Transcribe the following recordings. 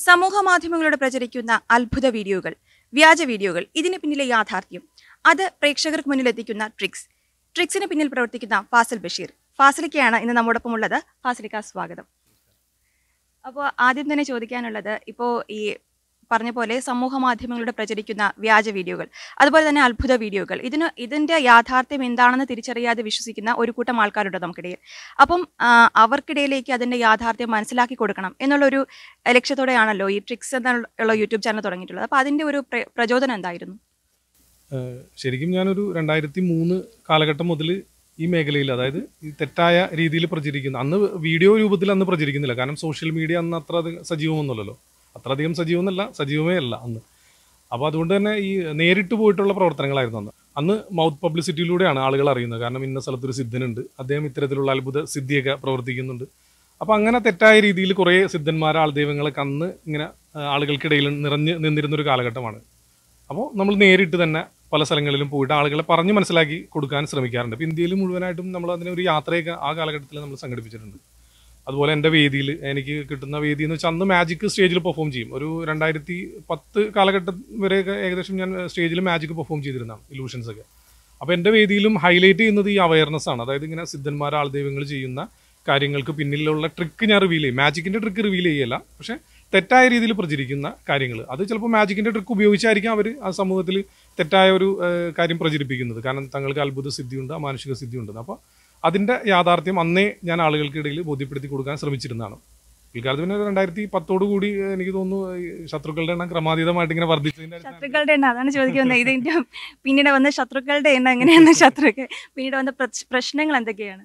സമൂഹ മാധ്യമങ്ങളിലൂടെ പ്രചരിക്കുന്ന അത്ഭുത വീഡിയോകൾ വ്യാജ വീഡിയോകൾ ഇതിന് പിന്നിലെ യാഥാർത്ഥ്യം അത് പ്രേക്ഷകർക്ക് മുന്നിൽ എത്തിക്കുന്ന ട്രിക്സ് ട്രിക്സിന് പിന്നിൽ പ്രവർത്തിക്കുന്ന ഫാസിൽ ബഷീർ ഫാസിലിക്കയാണ് ഇന്ന് നമ്മോടൊപ്പം ഉള്ളത് ഫാസിലിക്ക സ്വാഗതം അപ്പോൾ ആദ്യം തന്നെ ചോദിക്കാനുള്ളത് ഇപ്പോൾ ഈ പറഞ്ഞ പോലെ സമൂഹ മാധ്യമങ്ങളിലൂടെ പ്രചരിക്കുന്ന വ്യാജ വീഡിയോകൾ അതുപോലെ തന്നെ അത്ഭുത വീഡിയോകൾ ഇതിന് ഇതിൻ്റെ യാഥാർത്ഥ്യം എന്താണെന്ന് തിരിച്ചറിയാതെ വിശ്വസിക്കുന്ന ഒരു കൂട്ടം ആൾക്കാരുണ്ട് നമുക്കിടയിൽ അപ്പം ആ, അവർക്കിടയിലേക്ക് അതിൻ്റെ യാഥാർത്ഥ്യം മനസ്സിലാക്കി കൊടുക്കണം എന്നുള്ളൊരു ലക്ഷ്യത്തോടെയാണല്ലോ ഈ ട്രിക്സ് എന്നുള്ള യൂട്യൂബ് ചാനൽ തുടങ്ങിയിട്ടുള്ളത് അപ്പോൾ അതിൻ്റെ ഒരു പ്ര- പ്രചോദനം എന്തായിരുന്നു ഏഹ് ശരിക്കും ഞാനൊരു രണ്ടായിരത്തി മൂന്ന് കാലഘട്ടം മുതൽ ഈ മേഖലയിൽ അതായത് ഈ തെറ്റായ രീതിയിൽ പ്രചരിക്കുന്ന അന്ന് വീഡിയോ രൂപത്തിൽ അന്ന് പ്രചരിക്കുന്നില്ല കാരണം സോഷ്യൽ മീഡിയ അന്ന് അത്ര അധികം സജീവമൊന്നുമല്ലല്ലോ അത്രയധികം സജീവമെന്നല്ല സജീവമേ അല്ല അന്ന് അപ്പോൾ അതുകൊണ്ട് തന്നെ ഈ നേരിട്ട് പോയിട്ടുള്ള പ്രവർത്തനങ്ങളായിരുന്നു അന്ന് അന്ന് മൗത്ത് പബ്ലിസിറ്റിയിലൂടെയാണ് ആളുകൾ അറിയുന്നത് കാരണം ഇന്ന സ്ഥലത്തൊരു സിദ്ധനുണ്ട് അദ്ദേഹം ഇത്തരത്തിലുള്ള അത്ഭുത സിദ്ധിയൊക്കെ പ്രവർത്തിക്കുന്നുണ്ട് അപ്പോൾ അങ്ങനെ തെറ്റായ രീതിയിൽ കുറേ സിദ്ധന്മാർ ആൾദൈവങ്ങളൊക്കെ അന്ന് ഇങ്ങനെ ആ, ആളുകൾക്കിടയിൽ നിറഞ്ഞ് നിന്നിരുന്നൊരു കാലഘട്ടമാണ് അപ്പോൾ നമ്മൾ നേരിട്ട് തന്നെ പല സ്ഥലങ്ങളിലും പോയിട്ട് ആളുകളെ പറഞ്ഞ് മനസ്സിലാക്കി കൊടുക്കാൻ ശ്രമിക്കാറുണ്ട് ഇപ്പോൾ ഇന്ത്യയിൽ മുഴുവനായിട്ടും നമ്മൾ അതിന് ഒരു യാത്രയൊക്കെ ആ കാലഘട്ടത്തിൽ നമ്മൾ സംഘടിപ്പിച്ചിട്ടുണ്ട് അതുപോലെ എൻ്റെ വേദിയിൽ എനിക്ക് കിട്ടുന്ന വേദി എന്ന് വെച്ചാൽ അന്ന് മാജിക് സ്റ്റേജിൽ പെർഫോം ചെയ്യും ഒരു രണ്ടായിരത്തി പത്ത് കാലഘട്ടം വരെയൊക്കെ ഏകദേശം ഞാൻ സ്റ്റേജിൽ മാജിക് പെർഫോം ചെയ്തിരുന്നതാണ് ഇലൂഷൻസ് ഒക്കെ അപ്പോൾ എൻ്റെ വേദിയിലും ഹൈലൈറ്റ് ചെയ്യുന്നത് ഈ അവയർനെസ് ആണ് അതായത് ഇങ്ങനെ സിദ്ധന്മാർ ആൾദൈവങ്ങൾ ചെയ്യുന്ന കാര്യങ്ങൾക്ക് പിന്നിലുള്ള ട്രിക്ക് ഞാൻ റിവീൽ ചെയ്യും മാജിക്കിൻ്റെ ട്രിക്ക് റിവീൽ ചെയ്യല്ല പക്ഷേ തെറ്റായ രീതിയിൽ പ്രചരിക്കുന്ന കാര്യങ്ങൾ അത് ചിലപ്പോൾ മാജിക്കിൻ്റെ ട്രിക്ക് ഉപയോഗിച്ചായിരിക്കും അവർ ആ സമൂഹത്തിൽ തെറ്റായ ഒരു ഏഹ്, കാര്യം പ്രചരിപ്പിക്കുന്നത് കാരണം തങ്ങൾക്ക് അത്ഭുത സിദ്ധിയുണ്ട് മാനുഷിക സിദ്ധിയുണ്ട് അപ്പോൾ അതിൻ്റെ യാഥാർത്ഥ്യം അന്നേ ഞാൻ ആളുകൾക്കിടയിൽ ബോധ്യപ്പെടുത്തി കൊടുക്കാൻ ശ്രമിച്ചിരുന്നതാണ് പിൽക്കാലത്ത് പിന്നെ രണ്ടായിരത്തി പത്തോടു കൂടി ഏഹ്, എനിക്ക് തോന്നുന്നു ഈ ശത്രുക്കളുടെ എണ്ണം ക്രമാതീതമായിട്ട് ഇങ്ങനെ വർദ്ധിച്ചതിൻ്റെ അടിസ്ഥാനത്തിൽ ശത്രുക്കളുടെ എണ്ണം അതാണ് ചോദിക്കുന്നത് ഇതിൻ്റെ പിന്നീട് വന്ന ശത്രുക്കളുടെ എണ്ണം എങ്ങനെയാണ് ശത്രുക്കൾ പിന്നീട് വന്ന പ്രശ്- പ്രശ്നങ്ങൾ എന്തൊക്കെയാണ്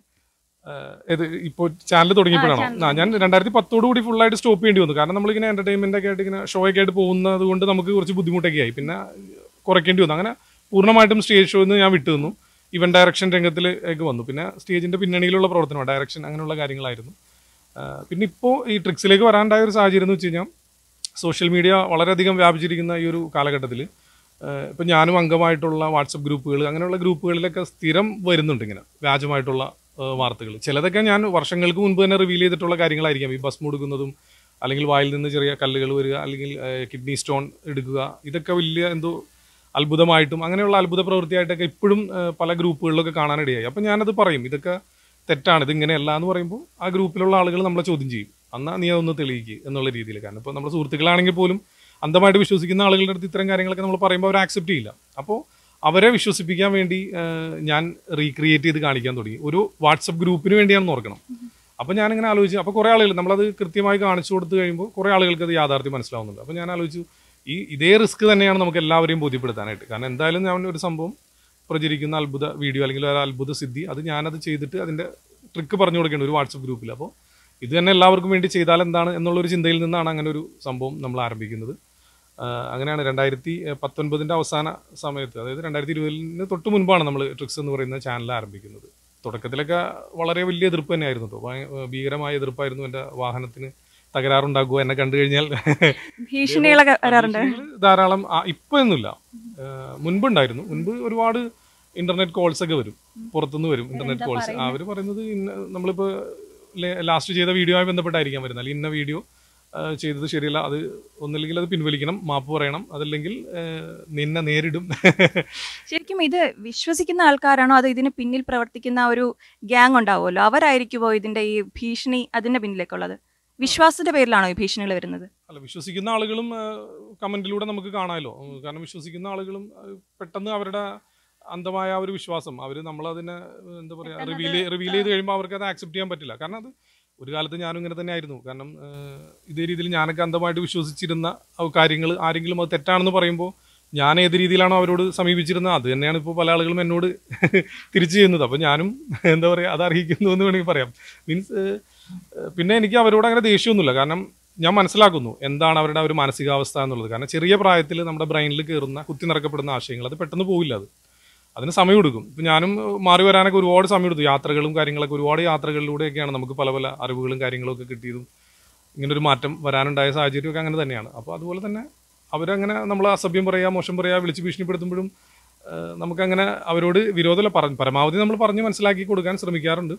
ഇത് ഇപ്പോൾ ചാനൽ തുടങ്ങിയപ്പോഴാണോ ആ, channel ആ ഞാൻ രണ്ടായിരത്തി പത്തോടു കൂടി full ആയിട്ട് സ്റ്റോപ്പ് ചെയ്യേണ്ടി വന്നു കാരണം നമ്മളിങ്ങനെ എന്റർടൈൻമെന്റ് ഒക്കെ ആയിട്ട് ഇങ്ങനെ ഷോ ഒക്കെ ആയിട്ട് പോകുന്നത് കൊണ്ട് നമുക്ക് കുറച്ച് ബുദ്ധിമുട്ടൊക്കെ ആയി പിന്നെ കുറയ്ക്കേണ്ടി വന്നു അങ്ങനെ പൂർണ്ണമായിട്ടും സ്റ്റേജ് ഷോയിൽ നിന്ന് ഞാൻ വിട്ടു നിന്നു ഇവൻ ഡയറക്ഷൻ രംഗത്തിലേക്ക് വന്നു പിന്നെ സ്റ്റേജിന്റെ പിന്നണിയിലുള്ള പ്രവർത്തനം ഡയറക്ഷൻ അങ്ങനെയുള്ള കാര്യങ്ങളായിരുന്നു ആ, പിന്നെ ഇപ്പോൾ ഈ ട്രിക്സിലേക്ക് വരാണ്ടായ ഒരു സാഹചര്യം എന്ന് വെച്ച് കഴിഞ്ഞാൽ സോഷ്യൽ മീഡിയ വളരെയധികം വ്യാപിച്ചിരിക്കുന്ന ഈ ഒരു കാലഘട്ടത്തിൽ ഇപ്പം ഞാനും അംഗമായിട്ടുള്ള വാട്സപ്പ് ഗ്രൂപ്പുകൾ അങ്ങനെയുള്ള ഗ്രൂപ്പുകളിലൊക്കെ സ്ഥിരം വരുന്നുണ്ട് ഇങ്ങനെ വ്യാജമായിട്ടുള്ള വാർത്തകൾ ചിലതൊക്കെ ഞാൻ വർഷങ്ങൾക്ക് മുൻപ് തന്നെ റിവീൽ ചെയ്തിട്ടുള്ള കാര്യങ്ങളായിരിക്കാം ഈ ബസ് മുടുക്കുന്നതും അല്ലെങ്കിൽ വായിൽ നിന്ന് ചെറിയ കല്ലുകൾ വരിക അല്ലെങ്കിൽ കിഡ്നി സ്റ്റോൺ എടുക്കുക ഇതൊക്കെ വലിയ എന്തോ അത്ഭുതമായിട്ടും അങ്ങനെയുള്ള അത്ഭുത പ്രവൃത്തിയായിട്ടൊക്കെ ഇപ്പോഴും ഏഹ്, പല ഗ്രൂപ്പുകളിലൊക്കെ കാണാനിടയായി അപ്പം ഞാനത് പറയും ഇതൊക്കെ തെറ്റാണ് ഇത് ഇങ്ങനെയല്ല എന്ന് പറയുമ്പോൾ ആ ഗ്രൂപ്പിലുള്ള ആളുകൾ നമ്മളെ ചോദ്യം ചെയ്യും എന്നാൽ നീ അതൊന്ന് തെളിയിക്കുക എന്നുള്ള രീതിയിൽ കാരണം ഇപ്പോൾ നമ്മുടെ സുഹൃത്തുക്കളാണെങ്കിൽ പോലും അന്ധമായിട്ട് വിശ്വസിക്കുന്ന ആളുകളുടെ അടുത്ത് ഇത്തരം കാര്യങ്ങളൊക്കെ നമ്മൾ പറയുമ്പോൾ അവർ ആക്സെപ്റ്റ് ചെയ്യില്ല അപ്പോൾ അവരെ വിശ്വസിപ്പിക്കാൻ വേണ്ടി ഏഹ്, ഞാൻ റീക്രിയേറ്റ് ചെയ്ത് കാണിക്കാൻ തുടങ്ങി ഒരു വാട്സപ്പ് ഗ്രൂപ്പിന് വേണ്ടിയാണെന്ന് ഓർക്കണം അപ്പോൾ ഞാനിങ്ങനെ ആലോചിച്ചു അപ്പോൾ കുറേ ആളുകൾ നമ്മളത് കൃത്യമായി കാണിച്ചു കൊടുത്തു കഴിയുമ്പോൾ കുറേ ആളുകൾക്ക് അത് യാഥാർത്ഥ്യം മനസ്സിലാവുന്നുണ്ട് അപ്പോൾ ഞാൻ ആലോചിച്ചു ഈ ഇതേ റിസ്ക് തന്നെയാണ് നമുക്ക് എല്ലാവരെയും ബോധ്യപ്പെടുത്താനായിട്ട് കാരണം എന്തായാലും ഞാൻ ഒരു സംഭവം പ്രചരിക്കുന്ന അത്ഭുത വീഡിയോ അല്ലെങ്കിൽ ഒരു അത്ഭുത സിദ്ധി അത് ഞാനത് ചെയ്തിട്ട് അതിൻ്റെ ട്രിക്ക് പറഞ്ഞു കൊടുക്കേണ്ട ഒരു വാട്സപ്പ് ഗ്രൂപ്പിൽ അപ്പോൾ ഇത് തന്നെ എല്ലാവർക്കും വേണ്ടി ചെയ്താൽ എന്താണ് എന്നുള്ളൊരു ചിന്തയിൽ നിന്നാണ് അങ്ങനെ ഒരു സംഭവം നമ്മൾ ആരംഭിക്കുന്നത് ആഹ് അങ്ങനെയാണ് രണ്ടായിരത്തി പത്തൊൻപതിൻ്റെ അവസാന സമയത്ത് അതായത് രണ്ടായിരത്തി ഇരുപതിന് തൊട്ട് മുൻപാണ് നമ്മൾ ട്രിക്സ് എന്ന് പറയുന്ന ചാനൽ ആരംഭിക്കുന്നത് തുടക്കത്തിലൊക്കെ വളരെ വലിയ എതിർപ്പ് തന്നെയായിരുന്നു കേട്ടോ ഭയ- ഭീകരമായ എതിർപ്പായിരുന്നു എൻ്റെ വാഹനത്തിന് തകരാറുണ്ടാകുക എന്നെ കണ്ടു കഴിഞ്ഞാൽ ഭീഷണികളൊക്കെ വരാറുണ്ട് ഭീഷണികള് ധാരാളം ആ, ഇപ്പൊ ഒന്നുമില്ല ഏഹ് മുൻപുണ്ടായിരുന്നു മുൻപ് ഒരുപാട് ഇന്റർനെറ്റ് കോൾസ് ഒക്കെ വരും പുറത്തുനിന്ന് വരും ഇന്റർനെറ്റ് കോൾസ് അവർ പറയുന്നത് ഇന്ന നമ്മളിപ്പോ ലാസ്റ്റ് ചെയ്ത വീഡിയോ ആയി ബന്ധപ്പെട്ടായിരിക്കാം വരുന്നത് അല്ലെങ്കിൽ ഇന്ന വീഡിയോ ചെയ്തത് ശരിയല്ല അത് ഒന്നില്ലെങ്കിൽ അത് പിൻവലിക്കണം മാപ്പ് പറയണം അതല്ലെങ്കിൽ ഏഹ്, നിന്നെ നേരിടും ശരിക്കും ഇത് വിശ്വസിക്കുന്ന ആൾക്കാരാണോ അതോ ഇതിന് പിന്നിൽ പ്രവർത്തിക്കുന്ന ഒരു ഗ്യാങ് ഉണ്ടാവുമല്ലോ അവരായിരിക്കുമോ ഇതിന്റെ ഈ ഭീഷണി അതിന്റെ പിന്നിലേക്കുള്ളത് വിശ്വാസത്തിന്റെ പേരിലാണോ ഈ ഭീഷണികൾ വരുന്നത് അല്ല വിശ്വസിക്കുന്ന ആളുകളും കമന്റിലൂടെ നമുക്ക് കാണാമല്ലോ ഉം, കാരണം വിശ്വസിക്കുന്ന ആളുകളും ഏഹ്, പെട്ടെന്ന് അവരുടെ അന്ധമായ ആ ഒരു വിശ്വാസം അവർ നമ്മളതിനെ ഏഹ്, എന്താ പറയുക റിവീൽ റിവീൽ ചെയ്ത് കഴിയുമ്പോൾ അവർക്ക് അത് ആക്സെപ്റ്റ് ചെയ്യാൻ പറ്റില്ല കാരണം അത് ഒരു കാലത്ത് ഞാനും ഇങ്ങനെ തന്നെ ആയിരുന്നു കാരണം ഏഹ്, ഇതേ രീതിയിൽ ഞാനൊക്കെ അന്ധമായിട്ട് വിശ്വസിച്ചിരുന്ന കാര്യങ്ങൾ ആരെങ്കിലും അത് തെറ്റാണെന്ന് പറയുമ്പോൾ ഞാൻ ഏത് രീതിയിലാണോ അവരോട് സമീപിച്ചിരുന്നത് അത് തന്നെയാണ് ഇപ്പോൾ പല ആളുകളും എന്നോട് തിരിച്ചു ചെയ്യുന്നത് അപ്പോൾ ഞാനും എന്താ പറയുക അത് അർഹിക്കുന്നു എന്ന് വേണമെങ്കിൽ പറയാം മീൻസ് പിന്നെ എനിക്ക് അവരോട് അങ്ങനെ ദേഷ്യമൊന്നുമില്ല കാരണം ഞാൻ മനസ്സിലാക്കുന്നു എന്താണ് അവരുടെ ആ ഒരു മാനസികാവസ്ഥ എന്നുള്ളത് കാരണം ചെറിയ പ്രായത്തിൽ നമ്മുടെ ബ്രെയിനിൽ കയറുന്ന കുത്തി നിറക്കപ്പെടുന്ന ആശയങ്ങൾ അത് പെട്ടെന്ന് പോവില്ല അത് അതിന് സമയമെടുക്കും ഇപ്പം ഞാനും ഏഹ്, മാറി വരാനൊക്കെ ഒരുപാട് സമയമെടുത്തു യാത്രകളും കാര്യങ്ങളൊക്കെ ഒരുപാട് യാത്രകളിലൂടെയൊക്കെയാണ് നമുക്ക് പല പല അറിവുകളും കാര്യങ്ങളും ഒക്കെ കിട്ടിയതും ഇങ്ങനൊരു മാറ്റം വരാനുണ്ടായ സാഹചര്യമൊക്കെ അങ്ങനെ തന്നെയാണ് അപ്പോൾ അതുപോലെ തന്നെ അവരങ്ങനെ നമ്മൾ അസഭ്യം പറയുക മോശം പറയുക വിളിച്ച് ഭീഷണിപ്പെടുത്തുമ്പോഴും ഏഹ്, നമുക്കങ്ങനെ അവരോട് വിരോധമല്ല പറഞ്ഞ് പരമാവധി നമ്മൾ പറഞ്ഞ് മനസ്സിലാക്കി കൊടുക്കാൻ ശ്രമിക്കാറുണ്ട്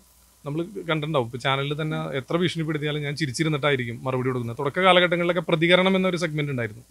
നമ്മൾ കണ്ടിട്ടുണ്ടാവും ഇപ്പോൾ ചാനലിൽ തന്നെ എത്ര ഭീഷണിപ്പെടുത്തിയാലും ഞാൻ ചിരിച്ചിരുന്നിട്ടായിരിക്കും മറുപടി കൊടുക്കുന്നത് തുടക്ക കാലഘട്ടങ്ങളിലൊക്കെ പ്രതികരണം എന്നൊരു സെഗ്മെന്റ് ഉണ്ടായിരുന്നു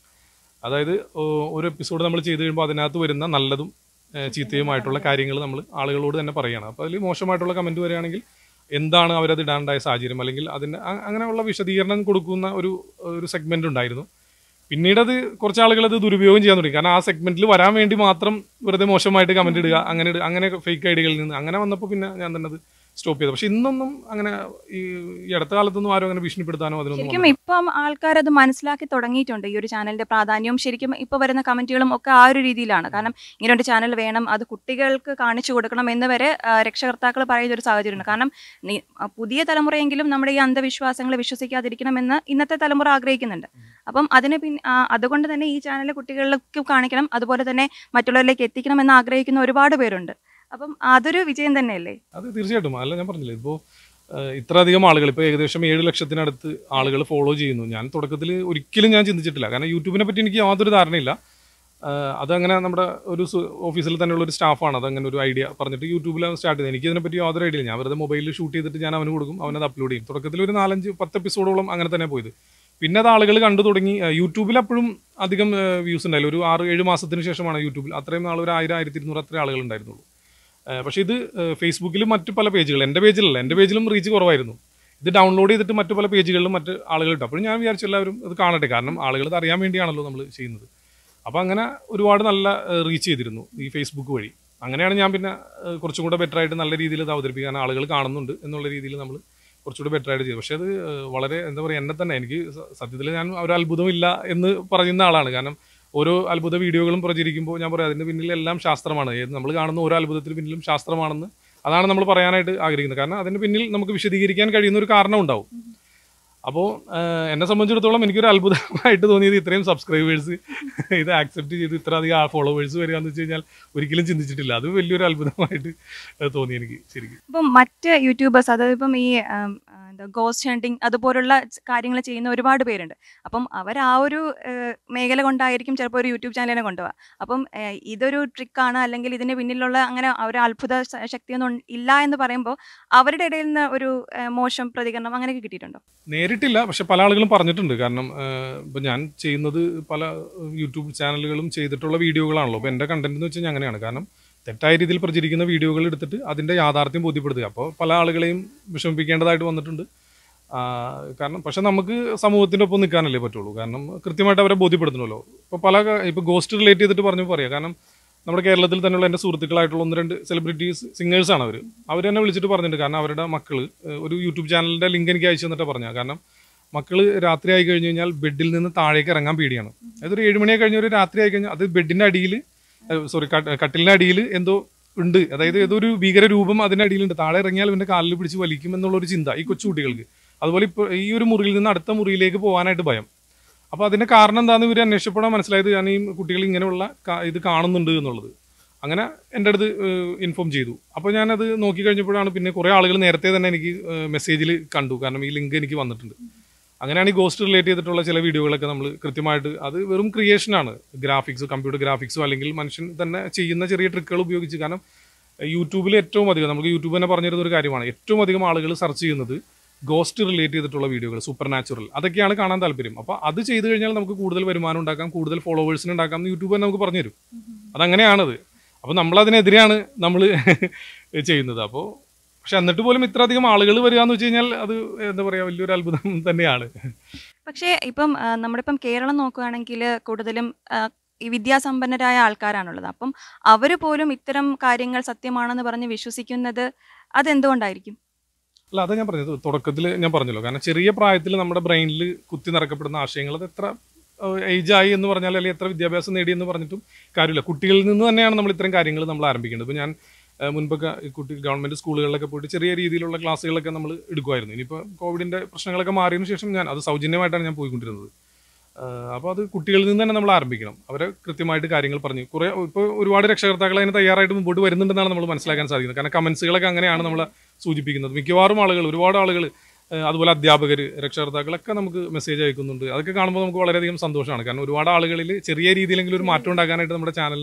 അതായത് ഓ- ഒരു എപ്പിസോഡ് നമ്മൾ ചെയ്ത് കഴിയുമ്പോൾ അതിനകത്ത് വരുന്ന നല്ലതും ഏഹ് ചീത്തയുമായിട്ടുള്ള കാര്യങ്ങൾ നമ്മൾ ആളുകളോട് തന്നെ പറയുകയാണ് അപ്പോൾ അതിൽ മോശമായിട്ടുള്ള കമന്റ് വരികയാണെങ്കിൽ എന്താണ് അവരത് ഇടാണ്ടായ സാഹചര്യം അല്ലെങ്കിൽ അതിന് അ- അങ്ങനെയുള്ള വിശദീകരണം കൊടുക്കുന്ന ഒരു ഒരു സെഗ്മെന്റ് ഉണ്ടായിരുന്നു പിന്നീട് അത് കുറച്ച് ആളുകൾ അത് ദുരുപയോഗം ചെയ്യാൻ തുടങ്ങി കാരണം ആ സെഗ്മെന്റിൽ വരാൻ വേണ്ടി മാത്രം വെറുതെ മോശമായിട്ട് കമന്റ് ഇടുക അങ്ങനെ ഇടുക അങ്ങനെ ഫേക്ക് ഐഡികളിൽ നിന്ന് അങ്ങനെ വന്നപ്പോൾ പിന്നെ ഞാൻ തന്നെ അത് സ്റ്റോപ്പ് ചെയ്തു പക്ഷെ ഇന്നൊന്നും അങ്ങനെ ഈ ഈ അടുത്ത കാലത്തൊന്നും ആരും അങ്ങനെ ഭീഷണിപ്പെടുത്താനോ അതിനൊന്നും ശരിക്കും ഇപ്പം ആൾക്കാർ അത് മനസ്സിലാക്കി തുടങ്ങിയിട്ടുണ്ട് ഈ ഒരു ചാനലിന്റെ പ്രാധാന്യവും ശരിക്കും ഇപ്പൊ വരുന്ന കമന്റുകളും ഒക്കെ ആ ഒരു രീതിയിലാണ് കാരണം ഇങ്ങനെ ഒരു ചാനൽ വേണം അത് കുട്ടികൾക്ക് കാണിച്ചു കൊടുക്കണം എന്ന് വരെ ആ, രക്ഷകർത്താക്കൾ പറയുന്ന ഒരു സാഹചര്യമുണ്ട് കാരണം നി- ആ, പുതിയ തലമുറയെങ്കിലും നമ്മുടെ ഈ അന്ധവിശ്വാസങ്ങളെ വിശ്വസിക്കാതിരിക്കണമെന്ന് ഇന്നത്തെ തലമുറ ആഗ്രഹിക്കുന്നുണ്ട് അപ്പം അതിന് പിൻ ആ, അതുകൊണ്ട് തന്നെ ഈ ചാനൽ കുട്ടികളിലേക്ക് കാണിക്കണം അതുപോലെ തന്നെ മറ്റുള്ളവരിലേക്ക് എത്തിക്കണം എന്ന് ആഗ്രഹിക്കുന്ന ഒരുപാട് പേരുണ്ട് അപ്പം അതൊരു വിജയം തന്നെയല്ലേ അത് തീർച്ചയായിട്ടും അല്ല ഞാൻ പറഞ്ഞില്ലേ ഇപ്പോൾ ഇത്ര അധികം ആളുകൾ ഇപ്പോൾ ഏകദേശം ഏഴ് ലക്ഷത്തിനടുത്ത് ആളുകൾ ഫോളോ ചെയ്യുന്നു ഞാൻ തുടക്കത്തിൽ ഒരിക്കലും ഞാൻ ചിന്തിച്ചിട്ടില്ല കാരണം യൂട്യൂബിനെ പറ്റി എനിക്ക് യാതൊരു ധാരണയില്ല ആഹ് അതങ്ങനെ നമ്മുടെ ഒരു സു- ഓഫീസിൽ തന്നെയുള്ള ഒരു സ്റ്റാഫാണ് അതങ്ങനെ ഒരു ഐഡിയ പറഞ്ഞിട്ട് യൂട്യൂബിലാണ് സ്റ്റാർട്ട് ചെയ്തത് എനിക്ക് ഇതിനെപ്പറ്റി യാതൊരു ഐഡിയ ഇല്ല ഞാൻ വെറുതെ മൊബൈലിൽ ഷൂട്ട് ചെയ്തിട്ട് ഞാൻ അവന് കൊടുക്കും അവനത് അപ്ലോഡ് ചെയ്യും തുടക്കത്തിൽ ഒരു നാലഞ്ച് പത്ത് എപ്പിസോഡോളം അങ്ങനെ തന്നെ പോയത് പിന്നെ അത് ആളുകൾ കണ്ടു തുടങ്ങി ആഹ് യൂട്യൂബിൽ അപ്പോഴും അധികം വ്യൂസ് ഉണ്ടായില്ല ഒരു ആറ് ഏഴ് മാസത്തിന് ശേഷമാണ് യൂട്യൂബിൽ അത്രയും നാൾ ഒരു ആയിരം ആയിരത്തി ഇരുന്നൂറ് അത്രയും ആളുകൾ ഉണ്ടായിരുന്നുള്ളൂ ഏഹ് പക്ഷേ ഇത് ഏഹ് ഫേസ്ബുക്കിലും മറ്റു പല പേജുകൾ എൻ്റെ പേജിലല്ല എൻ്റെ പേജിലും റീച്ച് കുറവായിരുന്നു ഇത് ഡൗൺലോഡ് ചെയ്തിട്ട് മറ്റു പല പേജുകളിലും മറ്റ് ആളുകൾ ഇട്ടു അപ്പോഴും ഞാൻ വിചാരിച്ചു എല്ലാവരും ഇത് കാണട്ടെ കാരണം ആളുകൾ ഇത് അറിയാൻ വേണ്ടിയാണല്ലോ നമ്മൾ ചെയ്യുന്നത് അപ്പോൾ അങ്ങനെ ഒരുപാട് നല്ല റീച്ച് ചെയ്തിരുന്നു ഈ ഫേസ്ബുക്ക് വഴി അങ്ങനെയാണ് ഞാൻ പിന്നെ ഏഹ് കുറച്ചും കൂടെ ബെറ്റർ ആയിട്ട് നല്ല രീതിയിൽ ഇത് അവതരിപ്പിക്കാൻ ആളുകൾ കാണുന്നുണ്ട് എന്നുള്ള രീതിയിൽ നമ്മൾ കുറച്ചുകൂടെ ബെറ്റർ ആയിട്ട് ചെയ്തു പക്ഷേ അത് ഏഹ് വളരെ എന്താ പറയുക എന്നെ തന്നെ എനിക്ക് സത്യത്തിൽ ഞാൻ ഒരു അത്ഭുതമില്ല എന്ന് പറയുന്ന ആളാണ് കാരണം ഓരോ അത്ഭുത വീഡിയോകളും പ്രചരിക്കുമ്പോൾ ഞാൻ പറയാം അതിന്റെ പിന്നിൽ എല്ലാം ശാസ്ത്രമാണ് ഏത് നമ്മൾ കാണുന്ന ഓരോ അത്ഭുതത്തിന് പിന്നിലും ശാസ്ത്രമാണെന്ന് അതാണ് നമ്മൾ പറയാനായിട്ട് ആഗ്രഹിക്കുന്നത് കാരണം അതിന്റെ പിന്നിൽ നമുക്ക് വിശദീകരിക്കാൻ കഴിയുന്ന ഒരു കാരണം ഉണ്ടാവും അപ്പോൾ എന്നെ സംബന്ധിച്ചിടത്തോളം എനിക്കൊരു അത്ഭുതമായിട്ട് തോന്നിയത് ഇത്രയും സബ്സ്ക്രൈബേഴ്സ് ഇത് ആക്സെപ്റ്റ് ചെയ്ത് ഇത്ര അധികം ഫോളോവേഴ്സ് വരിക എന്ന് വെച്ച് കഴിഞ്ഞാൽ ഒരിക്കലും ചിന്തിച്ചിട്ടില്ല അത് വലിയൊരു അത്ഭുതമായിട്ട് ഏഹ് തോന്നി എനിക്ക് ശരിക്കും ഇപ്പം മറ്റ് യൂട്യൂബേഴ്സ് അതായത് ഇപ്പം ഈ ഉം, ആ, എന്താ ഗോസ്റ്റ് ഹണ്ടിങ് അതുപോലുള്ള കാര്യങ്ങൾ ചെയ്യുന്ന ഒരുപാട് പേരുണ്ട് അപ്പം അവർ ആ ഒരു ഏഹ്, മേഖല കൊണ്ടായിരിക്കും ചിലപ്പോൾ ഒരു യൂട്യൂബ് ചാനലിനെ കൊണ്ടുപോകുക അപ്പം ഏഹ്, ഇതൊരു ട്രിക്കാണ് അല്ലെങ്കിൽ ഇതിന് പിന്നിലുള്ള അങ്ങനെ ഒരു അത്ഭുത ശ- ശക്തിയൊന്നും ഇല്ല എന്ന് പറയുമ്പോൾ അവരുടെ ഇടയിൽ നിന്ന് ഒരു ഏഹ്, മോശം പ്രതികരണം അങ്ങനെയൊക്കെ കിട്ടിയിട്ടുണ്ടോ നേരിട്ടില്ല പക്ഷെ പല ആളുകളും പറഞ്ഞിട്ടുണ്ട് കാരണം ഇപ്പം ഞാൻ ചെയ്യുന്നത് പല ഏഹ്, യൂട്യൂബ് ചാനലുകളും ചെയ്തിട്ടുള്ള വീഡിയോകളാണല്ലോ അപ്പോൾ എൻ്റെ കണ്ടന്റ് എന്ന് വെച്ച് കഴിഞ്ഞാൽ അങ്ങനെയാണ് കാരണം തെറ്റായ രീതിയിൽ പ്രചരിക്കുന്ന വീഡിയോകൾ എടുത്തിട്ട് അതിൻ്റെ യാഥാർത്ഥ്യം ബോധ്യപ്പെടുത്തുക അപ്പോൾ പല ആളുകളെയും വിഷമിപ്പിക്കേണ്ടതായിട്ട് വന്നിട്ടുണ്ട് ആ, കാരണം പക്ഷെ നമുക്ക് സമൂഹത്തിൻ്റെ ഒപ്പം നിൽക്കാനല്ലേ പറ്റുള്ളൂ കാരണം കൃത്യമായിട്ട് അവരെ ബോധ്യപ്പെടുത്തണമല്ലോ ഇപ്പോൾ പല ഇപ്പോൾ ഗോസ്റ്റ് റിലേറ്റ് ചെയ്തിട്ട് പറഞ്ഞു പറയാം കാരണം നമ്മുടെ കേരളത്തിൽ തന്നെയുള്ള എൻ്റെ സുഹൃത്തുക്കളായിട്ടുള്ള ഒന്ന് രണ്ട് സെലിബ്രിറ്റീസ് സിംഗേഴ്സാണ് അവർ അവർ എന്നെ വിളിച്ചിട്ട് പറഞ്ഞിട്ടുണ്ട് കാരണം അവരുടെ മക്കൾ ഒരു യൂട്യൂബ് ചാനലിൻ്റെ ലിങ്ക് എനിക്ക് അയച്ചു തന്നിട്ട് പറഞ്ഞാൽ കാരണം മക്കള് രാത്രി ആയി കഴിഞ്ഞ് കഴിഞ്ഞാൽ ബെഡിൽ നിന്ന് താഴേക്ക് ഇറങ്ങാൻ പേടിയാണ് അതായത് ഒരു ഏഴുമണിയായി കഴിഞ്ഞ ഒരു രാത്രി ആയി കഴിഞ്ഞാൽ അത് ബെഡിന്റെ അടിയിൽ സോറി കട്ടിലിന്റെ അടിയിൽ എന്തോ ഉണ്ട് അതായത് ഏതോ ഒരു ഭീകര രൂപം അതിന്റെ അടിയിലുണ്ട് താഴെ ഇറങ്ങിയാൽ ഇവന്റെ കാലിൽ പിടിച്ച് വലിക്കും എന്നുള്ള ഒരു ചിന്ത ഈ കൊച്ചു കുട്ടികൾക്ക് അതുപോലെ ഇപ്പോൾ ഈ ഒരു മുറിയിൽ നിന്ന് അടുത്ത മുറിയിലേക്ക് പോകാനായിട്ട് ഭയം അപ്പോൾ അതിന്റെ കാരണം എന്താണെന്ന് ഇവർ അന്വേഷിച്ചപ്പോഴാണ് മനസ്സിലായത് ഞാൻ ഈ കുട്ടികൾ ഇങ്ങനെയുള്ള കാ- ഇത് കാണുന്നുണ്ട് എന്നുള്ളത് അങ്ങനെ എൻ്റെ അടുത്ത് ഇൻഫോം ചെയ്തു അപ്പോൾ ഞാനത് നോക്കി കഴിഞ്ഞപ്പോഴാണ് പിന്നെ കുറേ ആളുകൾ നേരത്തെ തന്നെ എനിക്ക് മെസ്സേജിൽ കണ്ടു കാരണം ഈ ലിങ്ക് എനിക്ക് വന്നിട്ടുണ്ട് അങ്ങനെയാണ് ഈ ഗോസ്റ്റ് റിലേറ്റ് ചെയ്തിട്ടുള്ള ചില വീഡിയോകളൊക്കെ നമ്മൾ കൃത്യമായിട്ട് അത് വെറും ക്രിയേഷനാണ് ഗ്രാഫിക്സ് കമ്പ്യൂട്ടർ ഗ്രാഫിക്സോ അല്ലെങ്കിൽ മനുഷ്യൻ തന്നെ ചെയ്യുന്ന ചെറിയ ട്രിക്കുകൾ ഉപയോഗിച്ച് കാരണം യൂട്യൂബിൽ ഏറ്റവും അധികം നമുക്ക് യൂട്യൂബ് തന്നെ പറഞ്ഞിരുന്ന ഒരു കാര്യമാണ് ഏറ്റവും അധികം ആളുകൾ സെർച്ച് ചെയ്യുന്നത് ഗോസ്റ്റ് റിലേറ്റ് ചെയ്തിട്ടുള്ള വീഡിയോകൾ സൂപ്പർ നാച്ചുറൽ അതൊക്കെയാണ് കാണാൻ താല്പര്യം അപ്പോൾ അത് ചെയ്തു കഴിഞ്ഞാൽ നമുക്ക് കൂടുതൽ വരുമാനം ഉണ്ടാക്കാം കൂടുതൽ ഫോളോവേഴ്സിന് ഉണ്ടാക്കാം എന്ന് യൂട്യൂബ് തന്നെ നമുക്ക് പറഞ്ഞുതരും അതങ്ങനെയാണത് അപ്പോൾ നമ്മൾ അതിനെതിരെയാണ് നമ്മൾ ചെയ്യുന്നത് അപ്പോൾ പക്ഷെ എന്നിട്ട് പോലും ഇത്ര അധികം ആളുകൾ വരിക എന്ന് വെച്ച് കഴിഞ്ഞാൽ അത് എന്താ പറയുക വലിയൊരു അത്ഭുതം തന്നെയാണ് പക്ഷേ ഇപ്പം ആ, നമ്മുടെ ഇപ്പം കേരളം നോക്കുകയാണെങ്കിൽ കൂടുതലും ആ, ഈ വിദ്യാസമ്പന്നരായ ആൾക്കാരാണുള്ളത് അപ്പം അവർ പോലും ഇത്തരം കാര്യങ്ങൾ സത്യമാണെന്ന് പറഞ്ഞ് വിശ്വസിക്കുന്നത് അതെന്തുകൊണ്ടായിരിക്കും അല്ല അതാ ഞാൻ പറഞ്ഞത് തുടക്കത്തിൽ ഞാൻ പറഞ്ഞല്ലോ കാരണം ചെറിയ പ്രായത്തിൽ നമ്മുടെ ബ്രെയിനിൽ കുത്തി നിറക്കപ്പെടുന്ന ആശയങ്ങൾ അത് എത്ര ഏജ് ആയി എന്ന് പറഞ്ഞാൽ അല്ലെങ്കിൽ എത്ര വിദ്യാഭ്യാസം നേടി എന്ന് പറഞ്ഞിട്ടും കാര്യമില്ല കുട്ടികളിൽ നിന്ന് തന്നെയാണ് നമ്മൾ ഇത്തരം കാര്യങ്ങൾ നമ്മൾ ആരംഭിക്കേണ്ടത് ഇപ്പോൾ ഞാൻ ആ, മുൻപൊക്കെ ഈ കുട്ടി ഗവൺമെന്റ് സ്കൂളുകളിലൊക്കെ പോയിട്ട് ചെറിയ രീതിയിലുള്ള ക്ലാസ്സുകളൊക്കെ നമ്മൾ എടുക്കുമായിരുന്നു ഇനിയിപ്പോൾ കോവിഡിന്റെ പ്രശ്നങ്ങളൊക്കെ മാറിയതിനു ശേഷം ഞാൻ അത് സൗജന്യമായിട്ടാണ് ഞാൻ പോയിക്കൊണ്ടിരുന്നത് അപ്പോൾ അത് കുട്ടികളിൽ നിന്ന് തന്നെ നമ്മൾ ആരംഭിക്കണം അവരെ കൃത്യമായിട്ട് കാര്യങ്ങൾ പറഞ്ഞു കുറേ ഇപ്പോൾ ഒരുപാട് രക്ഷകർത്താക്കൾ അതിന് തയ്യാറായിട്ട് മുമ്പോട്ട് വരുന്നുണ്ടെന്നാണ് നമ്മൾ മനസ്സിലാക്കാൻ സാധിക്കുന്നത് കാരണം കമന്റ്സുകളൊക്കെ അങ്ങനെയാണ് നമ്മളെ സൂചിപ്പിക്കുന്നത് മിക്കവാറും ആളുകൾ ഒരുപാട് ആളുകൾ അതുപോലെ അധ്യാപകർ രക്ഷകർത്താക്കളൊക്കെ നമുക്ക് മെസ്സേജ് അയക്കുന്നുണ്ട് അതൊക്കെ കാണുമ്പോൾ നമുക്ക് വളരെയധികം സന്തോഷമാണ് കാരണം ഒരുപാട് ആളുകളിൽ ചെറിയ രീതിയിലെങ്കിലും ഒരു മാറ്റം ഉണ്ടാക്കാനായിട്ട് നമ്മുടെ ചാനലിന്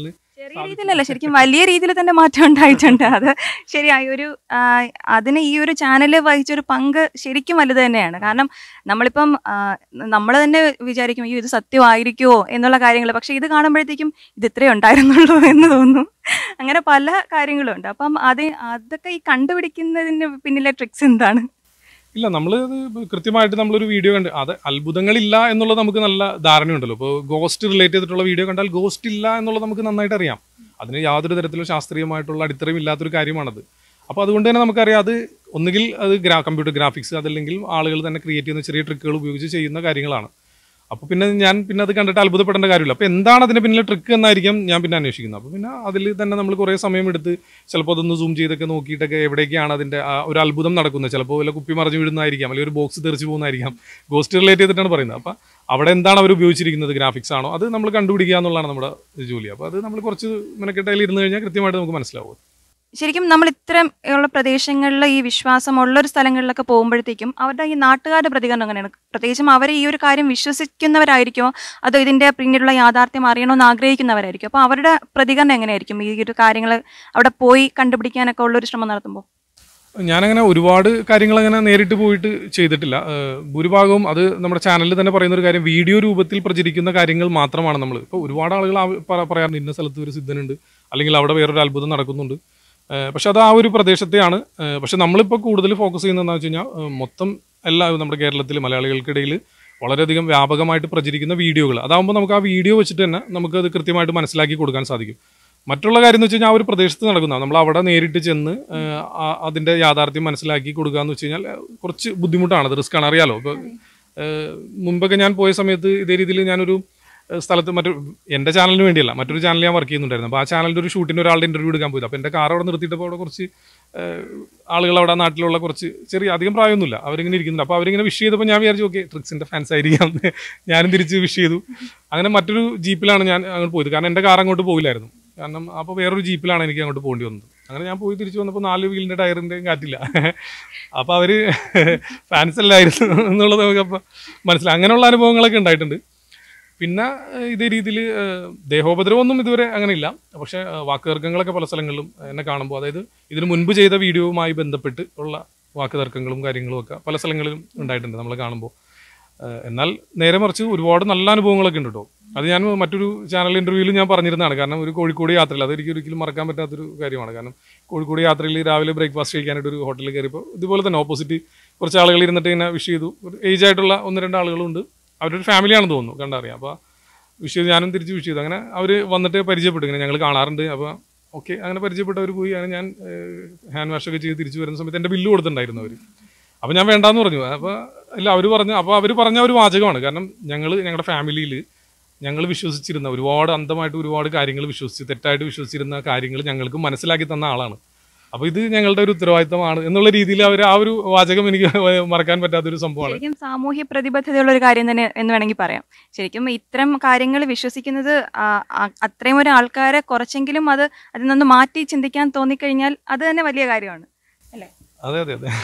ചെറിയ രീതിയിലല്ല ശരിക്കും വലിയ രീതിയിൽ തന്നെ മാറ്റം ഉണ്ടായിട്ടുണ്ട് അത് ശരിയായി ഒരു ആ, അതിന് ഈ ഒരു ചാനൽ വഹിച്ചൊരു പങ്ക് ശരിക്കും വലുത് തന്നെയാണ് കാരണം നമ്മളിപ്പം നമ്മൾ തന്നെ വിചാരിക്കും അയ്യോ ഇത് സത്യമായിരിക്കുമോ എന്നുള്ള കാര്യങ്ങൾ പക്ഷെ ഇത് കാണുമ്പോഴത്തേക്കും ഇത് ഇത്രേ ഉണ്ടായിരുന്നുള്ളൂ എന്ന് തോന്നും അങ്ങനെ പല കാര്യങ്ങളും ഉണ്ട് അപ്പം അത് അതൊക്കെ ഈ കണ്ടുപിടിക്കുന്നതിന് പിന്നിലെ ട്രിക്സ് എന്താണ് ഇല്ല നമ്മൾ കൃത്യമായിട്ട് നമ്മളൊരു വീഡിയോ കണ്ട് അത് അത്ഭുതങ്ങളില്ല എന്നുള്ളത് നമുക്ക് നല്ല ധാരണയുണ്ടല്ലോ ഇപ്പോൾ ഗോസ്റ്റ് റിലേറ്റ് ചെയ്തിട്ടുള്ള വീഡിയോ കണ്ടാൽ ഗോസ്റ്റ് ഇല്ല എന്നുള്ളത് നമുക്ക് നന്നായിട്ട് അറിയാം അതിന് യാതൊരു തരത്തിലും ശാസ്ത്രീയമായിട്ടുള്ള അടിത്തറയും ഇല്ലാത്തൊരു കാര്യമാണത് അപ്പോൾ അതുകൊണ്ട് തന്നെ നമുക്കറിയാം അത് ഒന്നുകിൽ അത് ഗ്രാ കമ്പ്യൂട്ടർ ഗ്രാഫിക്സ് അതല്ലെങ്കിൽ ആളുകൾ തന്നെ ക്രിയേറ്റ് ചെയ്യുന്ന ചെറിയ ട്രിക്കുകൾ ഉപയോഗിച്ച് ചെയ്യുന്ന കാര്യങ്ങളാണ് അപ്പോൾ പിന്നെ ഞാൻ പിന്നെ അത് കണ്ടിട്ട് അത്ഭുതപ്പെടേണ്ട കാര്യമില്ല അപ്പോൾ എന്താണ് അതിന് പിന്നിലെ ട്രിക്ക് എന്നായിരിക്കും ഞാൻ പിന്നെ അന്വേഷിക്കുന്നത് അപ്പോൾ പിന്നെ അതിൽ തന്നെ നമ്മൾ കുറേ സമയം എടുത്ത് ചിലപ്പോൾ അതൊന്ന് സൂം ചെയ്തൊക്കെ നോക്കിയിട്ടൊക്കെ എവിടേക്കാണ് അതിൻ്റെ ആ ഒരു അത്ഭുതം നടക്കുന്നത് ചിലപ്പോൾ വല്ല കുപ്പി മറിഞ്ഞു വീഴുന്നതായിരിക്കാം അല്ലെങ്കിൽ ഒരു ബോക്സ് തെറിച്ച് പോകുന്നതായിരിക്കാം ഗോസ്റ്റ് റിലേറ്റ് ചെയ്തിട്ടാണ് പറയുന്നത് അപ്പോൾ അവിടെ എന്താണ് അവർ ഉപയോഗിച്ചിരിക്കുന്നത് ഗ്രാഫിക്സ് ആണോ അത് നമ്മൾ കണ്ടുപിടിക്കുക എന്നുള്ളതാണ് നമ്മുടെ ജോലി അപ്പോൾ അത് നമ്മൾ കുറച്ച് മെനക്കെട്ടായി ഇരുന്ന് കഴിഞ്ഞാൽ കൃത്യമായിട്ട് നമുക്ക് മനസ്സിലാവും ശരിക്കും നമ്മൾ ഇത്തരം ഉള്ള പ്രദേശങ്ങളിൽ ഈ വിശ്വാസമുള്ള ഒരു സ്ഥലങ്ങളിലൊക്കെ പോകുമ്പോഴത്തേക്കും അവരുടെ ഈ നാട്ടുകാരുടെ പ്രതികരണം എങ്ങനെയാണ് പ്രത്യേകിച്ചും അവർ ഈ ഒരു കാര്യം വിശ്വസിക്കുന്നവരായിരിക്കുമോ അതോ ഇതിന്റെ പിന്നിലുള്ള യാഥാർത്ഥ്യം അറിയണമെന്ന് ആഗ്രഹിക്കുന്നവരായിരിക്കും അപ്പോൾ അവരുടെ പ്രതികരണം എങ്ങനെയായിരിക്കും ഈ ഒരു കാര്യങ്ങൾ അവിടെ പോയി കണ്ടുപിടിക്കാനൊക്കെ ഉള്ള ഒരു ശ്രമം നടത്തുമ്പോൾ ഞാനങ്ങനെ ഒരുപാട് കാര്യങ്ങൾ അങ്ങനെ നേരിട്ട് പോയിട്ട് ചെയ്തിട്ടില്ല ഏഹ് ഭൂരിഭാഗവും അത് നമ്മുടെ ചാനലിൽ തന്നെ പറയുന്ന ഒരു കാര്യം വീഡിയോ രൂപത്തിൽ പ്രചരിക്കുന്ന കാര്യങ്ങൾ മാത്രമാണ് നമ്മൾ ഇപ്പോൾ ഒരുപാട് ആളുകൾ ആ പറ- പറയാറുണ്ട് ഇന്ന സ്ഥലത്ത് ഒരു സിദ്ധനുണ്ട് അല്ലെങ്കിൽ അവിടെ വേറൊരു അത്ഭുതം നടക്കുന്നുണ്ട് ഏഹ് പക്ഷെ അത് ആ ഒരു പ്രദേശത്തെയാണ് ഏഹ് പക്ഷെ നമ്മളിപ്പോൾ കൂടുതൽ ഫോക്കസ് ചെയ്യുന്നത് എന്താണെന്ന് വെച്ച് കഴിഞ്ഞാൽ ഏഹ് മൊത്തം എല്ലാ നമ്മുടെ കേരളത്തിൽ മലയാളികൾക്കിടയിൽ വളരെയധികം വ്യാപകമായിട്ട് പ്രചരിക്കുന്ന വീഡിയോകൾ അതാകുമ്പോൾ നമുക്ക് ആ വീഡിയോ വെച്ചിട്ട് തന്നെ നമുക്ക് അത് കൃത്യമായിട്ട് മനസ്സിലാക്കി കൊടുക്കാൻ സാധിക്കും മറ്റുള്ള കാര്യം എന്ന് വെച്ച് കഴിഞ്ഞാൽ ആ ഒരു പ്രദേശത്ത് നടക്കുന്ന നമ്മൾ അവിടെ നേരിട്ട് ചെന്ന് ഏഹ്, ആ- അതിന്റെ യാഥാർത്ഥ്യം മനസ്സിലാക്കി കൊടുക്കുക എന്ന് വെച്ച് കഴിഞ്ഞാൽ ഏഹ്, കുറച്ച് ബുദ്ധിമുട്ടാണ് അത് റിസ്ക് ആണ് അറിയാലോ ഇപ്പൊ ഏഹ്, മുമ്പൊക്കെ ഞാൻ പോയ സമയത്ത് ഇതേ രീതിയിൽ ഞാനൊരു ഏഹ്, സ്ഥലത്ത് മറ്റു എൻ്റെ ചാനലിന് വേണ്ടിയല്ല മറ്റൊരു ചാനൽ ഞാൻ വർക്ക് ചെയ്യുന്നുണ്ടായിരുന്നു അപ്പോൾ ആ ചാനലിൻ്റെ ഒരു ഷൂട്ടിന് ഒരാളുടെ ഇന്റർവ്യൂ എടുക്കാൻ പോയത് അപ്പോൾ എൻ്റെ കാർ അവിടെ നിർത്തിയിട്ടപ്പോൾ അവിടെ കുറച്ച് ഏഹ്, ആളുകൾ അവിടെ നാട്ടിലുള്ള കുറച്ച് ചെറിയ അധികം പ്രായമൊന്നുമില്ല അവരിങ്ങനെ ഇരിക്കുന്നുണ്ട് അപ്പോൾ അവരിങ്ങനെ വിഷ് ചെയ്തപ്പോൾ ഞാൻ വിചാരിച്ചു ഓക്കെ ട്രിക്സിൻ്റെ ഫാൻസ് ആയിരിക്കാം ഞാനും തിരിച്ച് വിഷ് ചെയ്തു അങ്ങനെ മറ്റൊരു ജീപ്പിലാണ് ഞാൻ അങ്ങോട്ട് പോയത് കാരണം എൻ്റെ കാർ അങ്ങോട്ട് പോയില്ലായിരുന്നു കാരണം അപ്പോൾ വേറൊരു ജീപ്പിലാണ് എനിക്ക് അങ്ങോട്ട് പോകേണ്ടി വന്നത് അങ്ങനെ ഞാൻ പോയി തിരിച്ചു വന്നപ്പോൾ നാല് വീലിൻ്റെ ടയറിൻ്റെയും കാറ്റില്ല അപ്പോൾ അവർ ഫാൻസ് അല്ലായിരുന്നു എന്നുള്ളത് നമുക്ക് അപ്പോൾ മനസ്സിലായി അങ്ങനെയുള്ള അനുഭവങ്ങളൊക്കെ ഉണ്ടായിട്ടുണ്ട് പിന്നെ ഏഹ്, ഇതേ രീതിയിൽ ദേഹോപദ്രവമൊന്നും ഇതുവരെ അങ്ങനെ ഇല്ല പക്ഷേ ഏഹ്, വാക്കുതർക്കങ്ങളൊക്കെ പല സ്ഥലങ്ങളിലും എന്നെ കാണുമ്പോൾ അതായത് ഇതിനു മുൻപ് ചെയ്ത വീഡിയോവുമായി ബന്ധപ്പെട്ട് ഉള്ള വാക്കുതർക്കങ്ങളും കാര്യങ്ങളും ഒക്കെ പല സ്ഥലങ്ങളിലും ഉണ്ടായിട്ടുണ്ട് നമ്മൾ കാണുമ്പോൾ ഏഹ്, എന്നാൽ നേരെ മറിച്ച് ഒരുപാട് നല്ല അനുഭവങ്ങളൊക്കെ ഉണ്ട് കേട്ടോ അത് ഞാൻ മറ്റൊരു ചാനൽ ഇന്റർവ്യൂവിൽ ഞാൻ പറഞ്ഞിരുന്നതാണ് കാരണം ഒരു കോഴിക്കോട് യാത്രയിൽ അതെനിക്ക് ഒരിക്കലും മറക്കാൻ പറ്റാത്തൊരു കാര്യമാണ് കാരണം കോഴിക്കോട് യാത്രയിൽ രാവിലെ ബ്രേക്ക്ഫാസ്റ്റ് കഴിക്കാനായിട്ട് ഒരു ഹോട്ടലിൽ കയറിയപ്പോൾ ഇതുപോലെ തന്നെ ഓപ്പോസിറ്റ് കുറച്ച് ആളുകൾ ഇരുന്നിട്ട് ഇങ്ങനെ വിഷ് ചെയ്തു ഒരു ഏജ് ആയിട്ടുള്ള ഒന്ന് രണ്ട് ആളുകളുണ്ട് അവരൊരു ഫാമിലിയാണെന്ന് തോന്നുന്നു കണ്ടറിയാം അപ്പോൾ വിഷ് ചെയ്ത് ഞാനും തിരിച്ച് വിഷ് ചെയ്തു അങ്ങനെ അവർ വന്നിട്ട് പരിചയപ്പെട്ടു ഇങ്ങനെ ഞങ്ങൾ കാണാറുണ്ട് അപ്പോൾ ഓക്കെ അങ്ങനെ പരിചയപ്പെട്ട് അവർ പോയി അങ്ങനെ ഞാൻ ഹാൻഡ് വാഷ് ഒക്കെ ചെയ്ത് തിരിച്ചു വരുന്ന സമയത്ത് എൻ്റെ ബില്ല് കൊടുത്തിട്ടുണ്ടായിരുന്നു അവർ അപ്പോൾ ഞാൻ വേണ്ടാന്ന് പറഞ്ഞു അപ്പോൾ ഇല്ല അവർ പറഞ്ഞു അപ്പോൾ അവർ പറഞ്ഞ ഒരു വാചകമാണ് കാരണം ഞങ്ങൾ ഞങ്ങളുടെ ഫാമിലിയിൽ ഞങ്ങൾ വിശ്വസിച്ചിരുന്ന ഒരുപാട് അന്ധമായിട്ട് ഒരുപാട് കാര്യങ്ങൾ വിശ്വസിച്ച് തെറ്റായിട്ട് വിശ്വസിച്ചിരുന്ന കാര്യങ്ങൾ ഞങ്ങൾക്ക് മനസ്സിലാക്കി തന്ന ആളാണ് അപ്പോൾ ഇത് ഞങ്ങളുടെ ഒരു ഉത്തരവാദിത്തമാണ് എന്നുള്ള രീതിയിൽ അവർ ആ ഒരു വാചകം എനിക്ക് മറക്കാൻ പറ്റാത്തൊരു സംഭവമാണ് ശരിക്കും സാമൂഹ്യ പ്രതിബദ്ധതയുള്ള ഒരു കാര്യം തന്നെ എന്ന് വേണമെങ്കിൽ പറയാം ശരിക്കും ഇത്തരം കാര്യങ്ങൾ വിശ്വസിക്കുന്നത് ആ, ആ- അത്രയും ഒരു ആൾക്കാരെ കുറച്ചെങ്കിലും അത് അതിൽ നിന്ന് മാറ്റി ചിന്തിക്കാൻ തോന്നിക്കഴിഞ്ഞാൽ അത് തന്നെ വലിയ കാര്യമാണ് അല്ലേ അതെ അതെ അതെ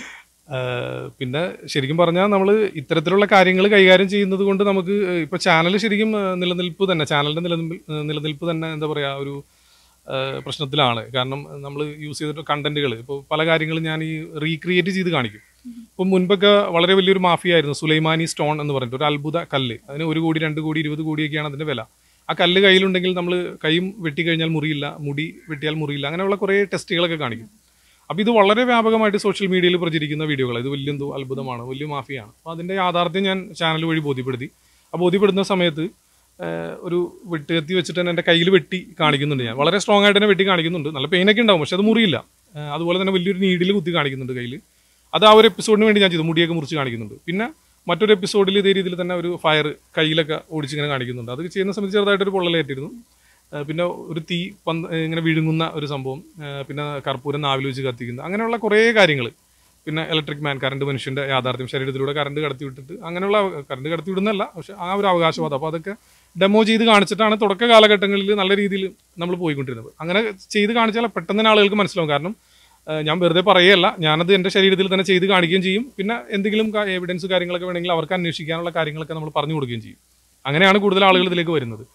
ആഹ് പിന്നെ ശരിക്കും പറഞ്ഞാൽ നമ്മൾ ഇത്തരത്തിലുള്ള കാര്യങ്ങൾ കൈകാര്യം ചെയ്യുന്നത് കൊണ്ട് നമുക്ക് ഇപ്പൊ ചാനൽ ശരിക്കും ആഹ് നിലനിൽപ്പ് തന്നെ ചാനലിന്റെ നിലനിൽപ്പ് നിലനിൽപ്പ് തന്നെ എന്താ പറയാ ഒരു ആഹ് പ്രശ്നത്തിലാണ് കാരണം നമ്മൾ യൂസ് ചെയ്തിട്ട് കണ്ടന്റുകൾ ഇപ്പോൾ പല കാര്യങ്ങളും ഞാൻ ഈ റീക്രിയേറ്റ് ചെയ്ത് കാണിക്കും ഇപ്പം മുൻപൊക്കെ വളരെ വലിയൊരു മാഫിയ ആയിരുന്നു സുലൈമാനി സ്റ്റോൺ എന്ന് പറഞ്ഞിട്ട് ഒരു അത്ഭുത കല്ല് അതിന് ഒരു കോടി രണ്ട് കോടി ഇരുപത് കോടിയൊക്കെയാണ് അതിന്റെ വില ആ കല്ല് കയ്യിലുണ്ടെങ്കിൽ നമ്മൾ കൈയും വെട്ടി കഴിഞ്ഞാൽ മുറിയില്ല മുടി വെട്ടിയാൽ മുറിയില്ല അങ്ങനെയുള്ള കുറേ ടെസ്റ്റുകളൊക്കെ കാണിക്കും അപ്പോൾ ഇത് വളരെ വ്യാപകമായിട്ട് സോഷ്യൽ മീഡിയയിൽ പ്രചരിക്കുന്ന വീഡിയോകൾ ഇത് വലിയെന്തോ അത്ഭുതമാണ് വലിയ മാഫിയാണ് അപ്പോൾ അതിൻ്റെ യാഥാർത്ഥ്യം ഞാൻ ചാനൽ വഴി ബോധ്യപ്പെടുത്തി ആ ബോധ്യപ്പെടുന്ന സമയത്ത് ഏഹ്, ഒരു വെട്ടുകത്തി വെച്ചിട്ട് തന്നെ എൻ്റെ കയ്യിൽ വെട്ടി കാണിക്കുന്നുണ്ട് ഞാൻ വളരെ സ്ട്രോങ് ആയിട്ട് തന്നെ വെട്ടി കാണിക്കുന്നുണ്ട് നല്ല പെയിനൊക്കെ ഉണ്ടാവും പക്ഷെ അത് മുറിയില്ല ഏഹ്, അതുപോലെ തന്നെ വലിയൊരു നീഡിൽ കുത്തി കാണിക്കുന്നുണ്ട് കയ്യിൽ അത് ആ ഒരു എപ്പിസോഡിന് വേണ്ടി ഞാൻ ചെയ്തു മുടിയൊക്കെ മുറിച്ച് കാണിക്കുന്നുണ്ട് പിന്നെ മറ്റൊരു എപ്പിസോഡിൽ ഇതേ രീതിയിൽ തന്നെ ഒരു ഫയർ കയ്യിലൊക്കെ ഓടിച്ചിങ്ങനെ കാണിക്കുന്നുണ്ട് അത് ചെയ്യുന്ന സമയത്ത് ചെറുതായിട്ടൊരു പൊള്ളലേറ്റിരുന്നു ഏഹ് പിന്നെ ഒരു തീ പന്ത് ഏഹ് ഇങ്ങനെ വിഴുങ്ങുന്ന ഒരു സംഭവം ഏഹ് പിന്നെ കർപ്പൂരം നാവിൽ വെച്ച് കത്തിക്കുന്ന അങ്ങനെയുള്ള കുറേ കാര്യങ്ങൾ പിന്നെ ഇലക്ട്രിക് മാൻ കറണ്ട് മനുഷ്യന്റെ യാഥാർത്ഥ്യം ശരീരത്തിലൂടെ കറണ്ട് കടത്തി വിട്ടിട്ട് അങ്ങനെയുള്ള കറണ്ട് കടത്തി വിടുന്നല്ല പക്ഷെ ആ ഒരു അവകാശവാദം അപ്പോൾ അതൊക്കെ ഡെമോ ചെയ്ത് കാണിച്ചിട്ടാണ് തുടക്ക കാലഘട്ടങ്ങളിൽ നല്ല രീതിയിൽ നമ്മൾ പോയിക്കൊണ്ടിരുന്നത് അങ്ങനെ ചെയ്ത് കാണിച്ചാൽ പെട്ടെന്ന് തന്നെ ആളുകൾക്ക് മനസ്സിലാവും കാരണം ഏഹ് ഞാൻ വെറുതെ പറയുകയല്ല ഞാനത് എൻ്റെ ശരീരത്തിൽ തന്നെ ചെയ്ത് കാണിക്കുകയും ചെയ്യും പിന്നെ എന്തെങ്കിലും എവിഡൻസ് കാര്യങ്ങളൊക്കെ വേണമെങ്കിൽ അവർക്ക് അന്വേഷിക്കാനുള്ള കാര്യങ്ങളൊക്കെ നമ്മൾ പറഞ്ഞു കൊടുക്കുകയും ചെയ്യും അങ്ങനെയാണ് കൂടുതൽ ആളുകൾ ഇതിലേക്ക് വരുന്നത്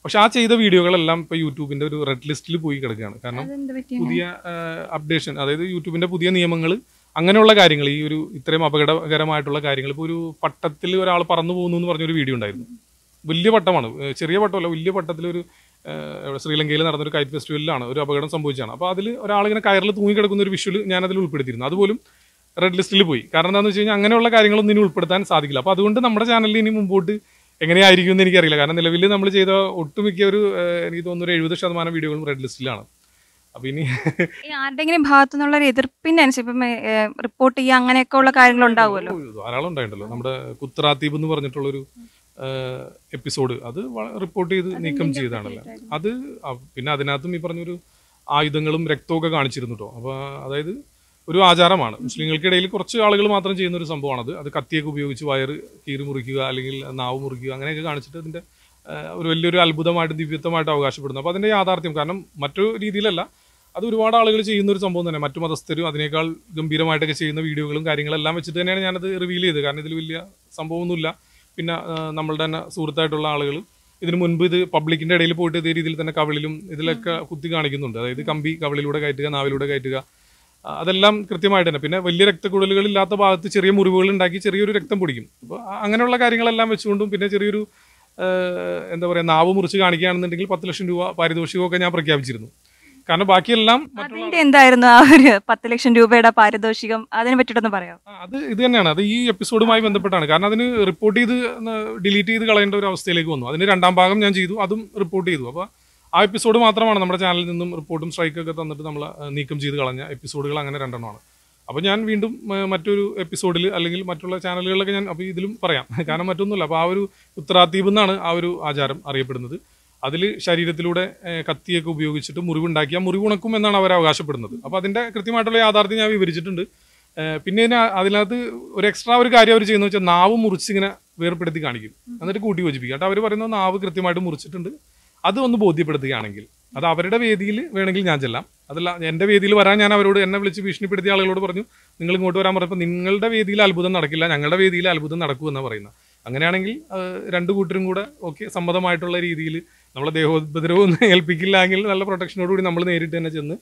പക്ഷെ ആ ചെയ്ത വീഡിയോകളെല്ലാം ഇപ്പോൾ യൂട്യൂബിന്റെ ഒരു റെഡ് ലിസ്റ്റിൽ പോയി കിടക്കുകയാണ് കാരണം അതെന്ത് പറ്റി പുതിയ അപ്ഡേഷൻ അതായത് യൂട്യൂബിന്റെ പുതിയ നിയമങ്ങൾ അങ്ങനെയുള്ള കാര്യങ്ങൾ ഈ ഒരു ഇത്രയും അപകടകരമായിട്ടുള്ള കാര്യങ്ങൾ ഇപ്പോൾ ഒരു പട്ടത്തിൽ ഒരാൾ പറന്നു പോകുന്നു എന്ന് പറഞ്ഞൊരു വീഡിയോ ഉണ്ടായിരുന്നു വലിയ പട്ടമാണ് ഏഹ് ചെറിയ പട്ടമല്ല വലിയ പട്ടത്തിൽ ഒരു ശ്രീലങ്കയിൽ നടന്ന ഒരു കൈറ്റ് ഫെസ്റ്റിവലിലാണ് ഒരു അപകടം സംഭവിച്ചതാണ് അപ്പോൾ അതിൽ ഒരാളിങ്ങനെ കയറിൽ തൂങ്ങി കിടക്കുന്ന ഒരു വിഷ്വൽ ഞാൻ അതിൽ ഉൾപ്പെടുത്തിയിരുന്നു അതുപോലും റെഡ് ലിസ്റ്റിൽ പോയി കാരണം എന്താണെന്ന് വെച്ച് കഴിഞ്ഞാൽ അങ്ങനെയുള്ള കാര്യങ്ങളൊന്നും ഇനി ഉൾപ്പെടുത്താൻ സാധിക്കില്ല അപ്പോൾ അതുകൊണ്ട് നമ്മുടെ ചാനലിൽ ഇനി മുമ്പോട്ട് എങ്ങനെയായിരിക്കും എന്ന് എനിക്കറിയില്ല കാരണം നിലവിൽ നമ്മൾ ചെയ്ത ഒട്ടുമിക്ക ഒരു ഏഹ് എനിക്ക് തോന്നുന്നു ഒരു എഴുപത് ശതമാനം വീഡിയോകളും റെഡ് ലിസ്റ്റിലാണ് അപ്പോൾ ഇനി ഈ ആരുടെങ്കിലും ഭാഗത്തു നിന്നുള്ള ഒരു എതിർപ്പിന്റെ അനുസരിച്ച് ഇപ്പം റിപ്പോർട്ട് ചെയ്യുക അങ്ങനെയൊക്കെ ഉള്ള കാര്യങ്ങൾ ഉണ്ടാവുമല്ലോ ഓ, ധാരാളം ഉണ്ടായിട്ടുണ്ടല്ലോ നമ്മുടെ കുത്രാത്തീപ് എന്ന് പറഞ്ഞിട്ടുള്ളൊരു എപ്പിസോഡ് അത് റിപ്പോർട്ട് ചെയ്ത് നീക്കം ചെയ്തതാണല്ലോ അത് അ- പിന്നെ അതിനകത്തും ഈ പറഞ്ഞൊരു ആയുധങ്ങളും രക്തമൊക്കെ കാണിച്ചിരുന്നു കേട്ടോ അപ്പോൾ അതായത് ഒരു ആചാരമാണ് മുസ്ലിങ്ങൾക്കിടയിൽ കുറച്ച് ആളുകൾ മാത്രം ചെയ്യുന്ന ഒരു സംഭവമാണത് അത് കത്തിയൊക്കെ ഉപയോഗിച്ച് വയറ് കീറി മുറിക്കുക അല്ലെങ്കിൽ നാവ് മുറിക്കുക അങ്ങനെയൊക്കെ കാണിച്ചിട്ട് അതിന്റെ ആ, ഒരു വലിയൊരു അത്ഭുതമായിട്ട് ദിവ്യത്വമായിട്ട് അവകാശപ്പെടുന്നു അപ്പോൾ അതിന്റെ യാഥാർത്ഥ്യം കാരണം മറ്റു രീതിയിലല്ല അത് ഒരുപാട് ആളുകൾ ചെയ്യുന്ന ഒരു സംഭവം തന്നെ മറ്റു മതസ്ഥരും അതിനേക്കാൾ ഗംഭീരമായിട്ടൊക്കെ ചെയ്യുന്ന വീഡിയോകളും കാര്യങ്ങളെല്ലാം വെച്ചിട്ട് തന്നെയാണ് ഞാനത് റിവീൽ ചെയ്തത് കാരണം ഇതിൽ വലിയ സംഭവമൊന്നുമില്ല പിന്നെ ആ, നമ്മളുടെ തന്നെ സുഹൃത്തായിട്ടുള്ള ആളുകൾ ഇതിനു മുൻപ് ഇത് പബ്ലിക്കിന്റെ ഇടയിൽ പോയിട്ട് ഇതേ രീതിയിൽ തന്നെ കവിളിലും ഇതിലൊക്കെ കുത്തി കാണിക്കുന്നുണ്ട് അതായത് കമ്പി കവിളിലൂടെ കയറ്റുക നാവിലൂടെ കയറ്റുക ആ, അതെല്ലാം കൃത്യമായിട്ട് തന്നെ പിന്നെ വലിയ രക്തക്കുഴലുകൾ ഇല്ലാത്ത ഭാഗത്ത് ചെറിയ മുറിവുകൾ ഉണ്ടാക്കി ചെറിയൊരു രക്തം പൊടിക്കും അപ്പോൾ അങ്ങനെയുള്ള കാര്യങ്ങളെല്ലാം വെച്ചുകൊണ്ടും പിന്നെ ചെറിയൊരു ആ, എന്താ പറയുക നാവ് മുറിച്ച് കാണിക്കുകയാണെന്നുണ്ടെങ്കിൽ പത്ത് ലക്ഷം രൂപ പാരിതോഷികമൊക്കെ ഞാൻ പ്രഖ്യാപിച്ചിരുന്നു കാരണം ബാക്കിയെല്ലാം മറ്റുള്ള അതിന്റെ എന്തായിരുന്നു ആ ഒരു പത്ത് ലക്ഷം രൂപയുടെ പാരിതോഷികം അതിനെ പറ്റിയിട്ടൊന്ന് പറയാം ആ, അത് ഇത് തന്നെയാണ് അത് ഈ എപ്പിസോഡുമായി ബന്ധപ്പെട്ടാണ് കാരണം അതിന് റിപ്പോർട്ട് ചെയ്ത് ഡിലീറ്റ് ചെയ്ത് കളയേണ്ട ഒരു അവസ്ഥയിലേക്ക് വന്നു അതിന് രണ്ടാം ഭാഗം ഞാൻ ചെയ്തു അതും റിപ്പോർട്ട് ചെയ്തു അപ്പോൾ ആ എപ്പിസോഡ് മാത്രമാണ് നമ്മുടെ ചാനലിൽ നിന്നും റിപ്പോർട്ടും സ്ട്രൈക്കൊക്കെ തന്നിട്ട് നമ്മൾ നീക്കം ചെയ്ത് കളഞ്ഞ എപ്പിസോഡുകൾ അങ്ങനെ രണ്ടെണ്ണമാണ് അപ്പോൾ ഞാൻ വീണ്ടും ആ, മറ്റൊരു എപ്പിസോഡിൽ അല്ലെങ്കിൽ മറ്റുള്ള ചാനലുകളിലൊക്കെ ഞാൻ അപ്പോൾ ഇതിലും പറയാം കാരണം മറ്റൊന്നുമില്ല അപ്പോൾ ആ ഒരു ഉത്തരാദ്വീപ് എന്നാണ് ആ ഒരു ആചാരം അറിയപ്പെടുന്നത് അതിൽ ശരീരത്തിലൂടെ ഏ, കത്തിയൊക്കെ ഉപയോഗിച്ചിട്ട് മുറിവുണ്ടാക്കിയ മുറിവ് ഉണക്കും എന്നാണ് അവർ അവകാശപ്പെടുന്നത് അപ്പോൾ അതിന്റെ കൃത്യമായിട്ടുള്ള യാഥാർത്ഥ്യം ഞാൻ വിവരിച്ചിട്ടുണ്ട് ഏ, പിന്നെ ഇതിന് അതിനകത്ത് ഒരു എക്സ്ട്രാ ഒരു കാര്യം അവർ ചെയ്യുന്നത് വെച്ചാൽ നാവ് മുറിച്ച് ഇങ്ങനെ വേർപ്പെടുത്തി കാണിക്കും എന്നിട്ട് കൂട്ടി യോജിപ്പിക്കും എന്നിട്ട് അവർ പറയുന്നത് നാവ് കൃത്യമായിട്ട് മുറിച്ചിട്ടുണ്ട് അത് ഒന്ന് ബോധ്യപ്പെടുത്തുകയാണെങ്കിൽ അത് അവരുടെ വേദിയിൽ വേണമെങ്കിൽ ഞാൻ ചെല്ലാം അതല്ല എൻ്റെ വേദിയിൽ വരാൻ ഞാൻ അവരോട് എന്നെ വിളിച്ച് ഭീഷണിപ്പെടുത്തിയ ആളുകളോട് പറഞ്ഞു നിങ്ങൾ ഇങ്ങോട്ട് വരാൻ പറഞ്ഞപ്പോൾ നിങ്ങളുടെ വേദിയിൽ അത്ഭുതം നടക്കില്ല ഞങ്ങളുടെ വേദിയിൽ അത്ഭുതം നടക്കൂ എന്നാണ് പറയുന്നത് അങ്ങനെയാണെങ്കിൽ ആ, രണ്ടു കൂട്ടരും കൂടെ ഓക്കെ സമ്മതമായിട്ടുള്ള രീതിയിൽ നമ്മളെ ദേഹോപദ്രവം ഒന്നും ഏൽപ്പിക്കില്ലെങ്കിൽ നല്ല പ്രൊട്ടക്ഷനോടുകൂടി നമ്മൾ നേരിട്ട് തന്നെ ചെന്ന്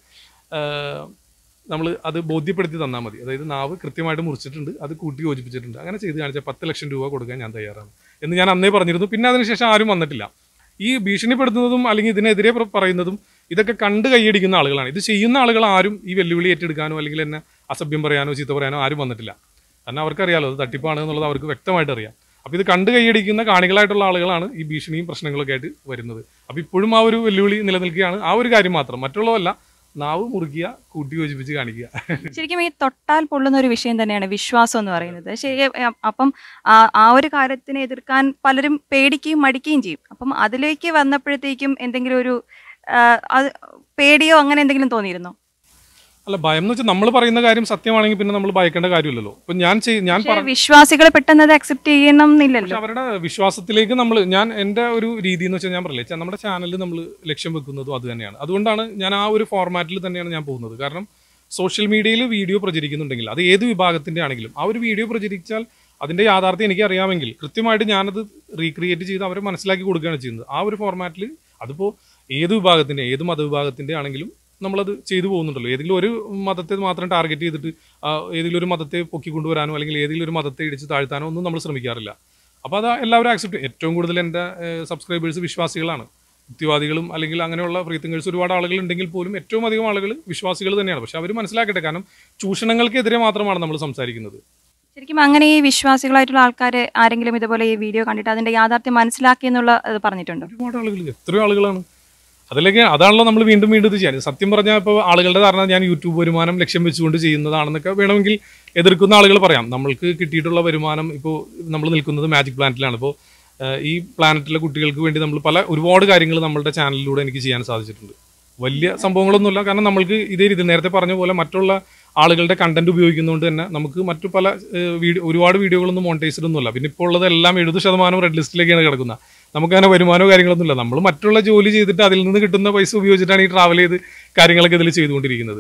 നമ്മൾ അത് ബോധ്യപ്പെടുത്തി തന്നാൽ മതി അതായത് നാവ് കൃത്യമായിട്ട് മുറിച്ചിട്ടുണ്ട് അത് കൂട്ടി യോജിപ്പിച്ചിട്ടുണ്ട് അങ്ങനെ ചെയ്ത് കാണിച്ചാൽ പത്ത് ലക്ഷം രൂപ കൊടുക്കാൻ ഞാൻ തയ്യാറാണ് എന്ന് ഞാൻ അന്നേ പറഞ്ഞിരുന്നു പിന്നെ അതിനുശേഷം ആരും വന്നിട്ടില്ല ഈ ഭീഷണിപ്പെടുത്തുന്നതും അല്ലെങ്കിൽ ഇതിനെതിരെ പ്ര- പറയുന്നതും ഇതൊക്കെ കണ്ട് കൈയടിക്കുന്ന ആളുകളാണ് ഇത് ചെയ്യുന്ന ആളുകൾ ആരും ഈ വെല്ലുവിളി ഏറ്റെടുക്കാനോ അല്ലെങ്കിൽ എന്നെ അസഭ്യം പറയാനോ ചീത്ത പറയാനോ ആരും വന്നിട്ടില്ല കാരണം അവർക്കറിയാലോ അത് തട്ടിപ്പാണ് എന്നുള്ളത് അവർക്ക് വ്യക്തമായിട്ട് അറിയാം അപ്പോൾ ഇത് കണ്ട് കൈയടിക്കുന്ന കാണികളായിട്ടുള്ള ആളുകളാണ് ഈ ഭീഷണിയും പ്രശ്നങ്ങളൊക്കെ ആയിട്ട് വരുന്നത് അപ്പോൾ ഇപ്പോഴും ആ ഒരു വെല്ലുവിളി നിലനിൽക്കുകയാണ് ആ ഒരു കാര്യം മാത്രം മറ്റുള്ളതല്ല നാവ് മുറുക്കുക കൂട്ടി യോജിപ്പിച്ച് കാണിക്കുക ശരിക്കും ഈ തൊട്ടാൽ പൊള്ളുന്ന ഒരു വിഷയം തന്നെയാണ് വിശ്വാസം എന്ന് പറയുന്നത് ശരി അ- അപ്പം ആ ആ ഒരു കാര്യത്തിനെ എതിർക്കാൻ പലരും പേടിക്കുകയും മടിക്കുകയും ചെയ്യും അപ്പം അതിലേക്ക് വന്നപ്പോഴത്തേക്കും എന്തെങ്കിലും ഒരു ആ, അത് പേടിയോ അങ്ങനെ എന്തെങ്കിലും തോന്നിയിരുന്നോ അല്ല ഭയം എന്ന് വെച്ചാൽ നമ്മൾ പറയുന്ന കാര്യം സത്യമാണെങ്കിൽ പിന്നെ നമ്മൾ ഭയക്കേണ്ട കാര്യമില്ലല്ലോ ഇപ്പൊ ഞാൻ ചെയ്- ഞാൻ പക്ഷേ വിശ്വാസികൾ പെട്ടെന്ന് അത് അക്സെപ്റ്റ് ചെയ്യണം എന്നില്ലല്ലോ പക്ഷെ അവരുടെ വിശ്വാസത്തിലേക്ക് നമ്മൾ ഞാൻ എൻ്റെ ഒരു രീതി എന്ന് വെച്ചാൽ ഞാൻ പറയില്ലേ ചെ- നമ്മുടെ ചാനലിൽ നമ്മൾ ലക്ഷ്യം വെക്കുന്നതും അത് തന്നെയാണ് അതുകൊണ്ടാണ് ഞാൻ ആ ഒരു ഫോർമാറ്റിൽ തന്നെയാണ് ഞാൻ പോകുന്നത് കാരണം സോഷ്യൽ മീഡിയയിൽ വീഡിയോ പ്രചരിക്കുന്നുണ്ടെങ്കിൽ അത് ഏത് വിഭാഗത്തിന്റെ ആണെങ്കിലും ആ ഒരു വീഡിയോ പ്രചരിച്ചാൽ അതിന്റെ യാഥാർത്ഥ്യം എനിക്ക് അറിയാമെങ്കിൽ കൃത്യമായിട്ട് ഞാനത് റീക്രിയേറ്റ് ചെയ്ത് അവരെ മനസ്സിലാക്കി കൊടുക്കുകയാണ് ചെയ്യുന്നത് ആ ഒരു ഫോർമാറ്റിൽ അതിപ്പോൾ ഏത് വിഭാഗത്തിന്റെ ഏത് മതവിഭാഗത്തിന്റെ ആണെങ്കിലും നമ്മളത് ചെയ്തു പോകുന്നുണ്ടല്ലോ ഏതെങ്കിലും ഒരു മതത്തെ മാത്രം ടാർഗറ്റ് ചെയ്തിട്ട് ആ, ഏതെങ്കിലും ഒരു മതത്തെ പൊക്കിക്കൊണ്ടുവരാനോ അല്ലെങ്കിൽ ഏതെങ്കിലും ഒരു മതത്തെ ഇടിച്ച് താഴ്ത്താനോ ഒന്നും നമ്മൾ ശ്രമിക്കാറില്ല അപ്പോൾ അത് എല്ലാവരും ആക്സെപ്റ്റ് ഏറ്റവും കൂടുതൽ എൻ്റെ സബ്സ്ക്രൈബേഴ്സ് വിശ്വാസികളാണ് യുക്തിവാദികളും അല്ലെങ്കിൽ അങ്ങനെയുള്ള ഫ്രീ തിങ്കേഴ്സ് ഒരുപാട് ആളുകൾ ഉണ്ടെങ്കിൽ പോലും ഏറ്റവും അധികം ആളുകൾ വിശ്വാസികൾ തന്നെയാണ് പക്ഷെ അവർ മനസ്സിലാക്കട്ടെ കാരണം ചൂഷണങ്ങൾക്കെതിരെ മാത്രമാണ് നമ്മൾ സംസാരിക്കുന്നത് ശരിക്കും അങ്ങനെ ഈ വിശ്വാസികളായിട്ടുള്ള ആൾക്കാർ ആരെങ്കിലും ഇതുപോലെ ഈ വീഡിയോ കണ്ടിട്ട് അതിന്റെ യാഥാർത്ഥ്യം മനസ്സിലാക്കി എന്നുള്ള ഇത് പറഞ്ഞിട്ടുണ്ടോ ഒരുപാട് ആളുകൾ എത്രയോ ആളുകളാണ് അതിലേക്ക് അതാണല്ലോ നമ്മൾ വീണ്ടും വീണ്ടും ഇത് ചെയ്യാൻ സത്യം പറഞ്ഞാൽ ഇപ്പോൾ ആളുകളുടെ ധാരണ ഞാൻ യൂട്യൂബ് വരുമാനം ലക്ഷ്യം വെച്ചുകൊണ്ട് ചെയ്യുന്നതാണെന്നൊക്കെ വേണമെങ്കിൽ എതിർക്കുന്ന ആളുകൾ പറയാം നമ്മൾക്ക് കിട്ടിയിട്ടുള്ള വരുമാനം ഇപ്പോൾ നമ്മൾ നിൽക്കുന്നത് മാജിക് പ്ലാനറ്റിലാണ് ഇപ്പോൾ ഈ പ്ലാനറ്റിലെ കുട്ടികൾക്ക് വേണ്ടി നമ്മൾ പല ഒരുപാട് കാര്യങ്ങൾ നമ്മളുടെ ചാനലിലൂടെ എനിക്ക് ചെയ്യാൻ സാധിച്ചിട്ടുണ്ട് വലിയ സംഭവങ്ങളൊന്നുമില്ല കാരണം നമ്മൾക്ക് ഇതേ രീതി നേരത്തെ പറഞ്ഞ പോലെ മറ്റുള്ള ആളുകളുടെ കണ്ടന്റ് ഉപയോഗിക്കുന്നതുകൊണ്ട് തന്നെ നമുക്ക് മറ്റു പല ഏഹ്, വീഡിയോ ഒരുപാട് വീഡിയോകളൊന്നും മോണിറ്റൈസ്ഡ് ഒന്നുമില്ല പിന്നെ ഇപ്പോൾ ഉള്ളതെല്ലാം എഴുപത് ശതമാനം റെഡ് ലിസ്റ്റിലേക്കാണ് കിടക്കുന്നത് നമുക്ക് അങ്ങനെ വരുമാനമോ കാര്യങ്ങളൊന്നുമില്ല നമ്മൾ മറ്റുള്ള ജോലി ചെയ്തിട്ട് അതിൽ നിന്ന് കിട്ടുന്ന പൈസ ഉപയോഗിച്ചിട്ടാണ് ഈ ട്രാവൽ ചെയ്ത് കാര്യങ്ങളൊക്കെ ഇതിൽ ചെയ്തുകൊണ്ടിരിക്കുന്നത്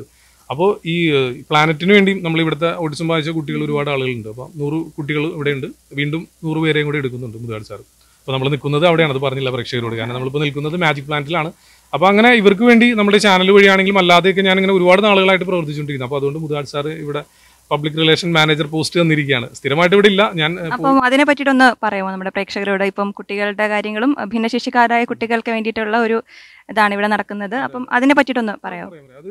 അപ്പോൾ ഈ പ്ലാനറ്റിന് വേണ്ടി നമ്മൾ ഇവിടുത്തെ ഓഡിസം വായിച്ച കുട്ടികൾ ഒരുപാട് ആളുകളുണ്ട് അപ്പോൾ നൂറ് കുട്ടികൾ ഇവിടെയുണ്ട് വീണ്ടും നൂറ് പേരെയും കൂടി എടുക്കുന്നുണ്ട് മുതുകാട് സാർ അപ്പോൾ നമ്മൾ നിൽക്കുന്നത് അവിടെയാണ് അത് പറഞ്ഞില്ല പ്രേക്ഷകരോട് കാരണം നമ്മളിപ്പോൾ നിൽക്കുന്നത് മാജിക് പ്ലാനറ്റിലാണ് അപ്പോൾ അങ്ങനെ ഇവർക്ക് വേണ്ടി നമ്മുടെ ചാനൽ വഴിയാണെങ്കിലും അല്ലാതെയൊക്കെ ഞാൻ ഇങ്ങനെ ഒരുപാട് നാളുകളായിട്ട് പ്രവർത്തിച്ചുകൊണ്ടിരിക്കുന്നു അപ്പോൾ അതുകൊണ്ട് മുതുകാട് സാർ ഇവിടെ പബ്ലിക് റിലേഷൻ മാനേജർ പോസ്റ്റ് തന്നിരിക്കുകയാണ് സ്ഥിരമായിട്ട് ഇവിടെ ഇല്ല ഞാൻ ഏഹ്, അപ്പം അതിനെ പറ്റിയിട്ടൊന്ന് പറയാമോ നമ്മുടെ പ്രേക്ഷകരോട് ഇപ്പം കുട്ടികളുടെ കാര്യങ്ങളും അഹ് ഭിന്നശേഷിക്കാരായ കുട്ടികൾക്ക് വേണ്ടിയിട്ടുള്ള ഒരു ഇതാണ് ഇവിടെ നടക്കുന്നത് അപ്പം അതിനെ പറ്റിയിട്ടൊന്ന് പറയാമോ പറയാം, പറയാം.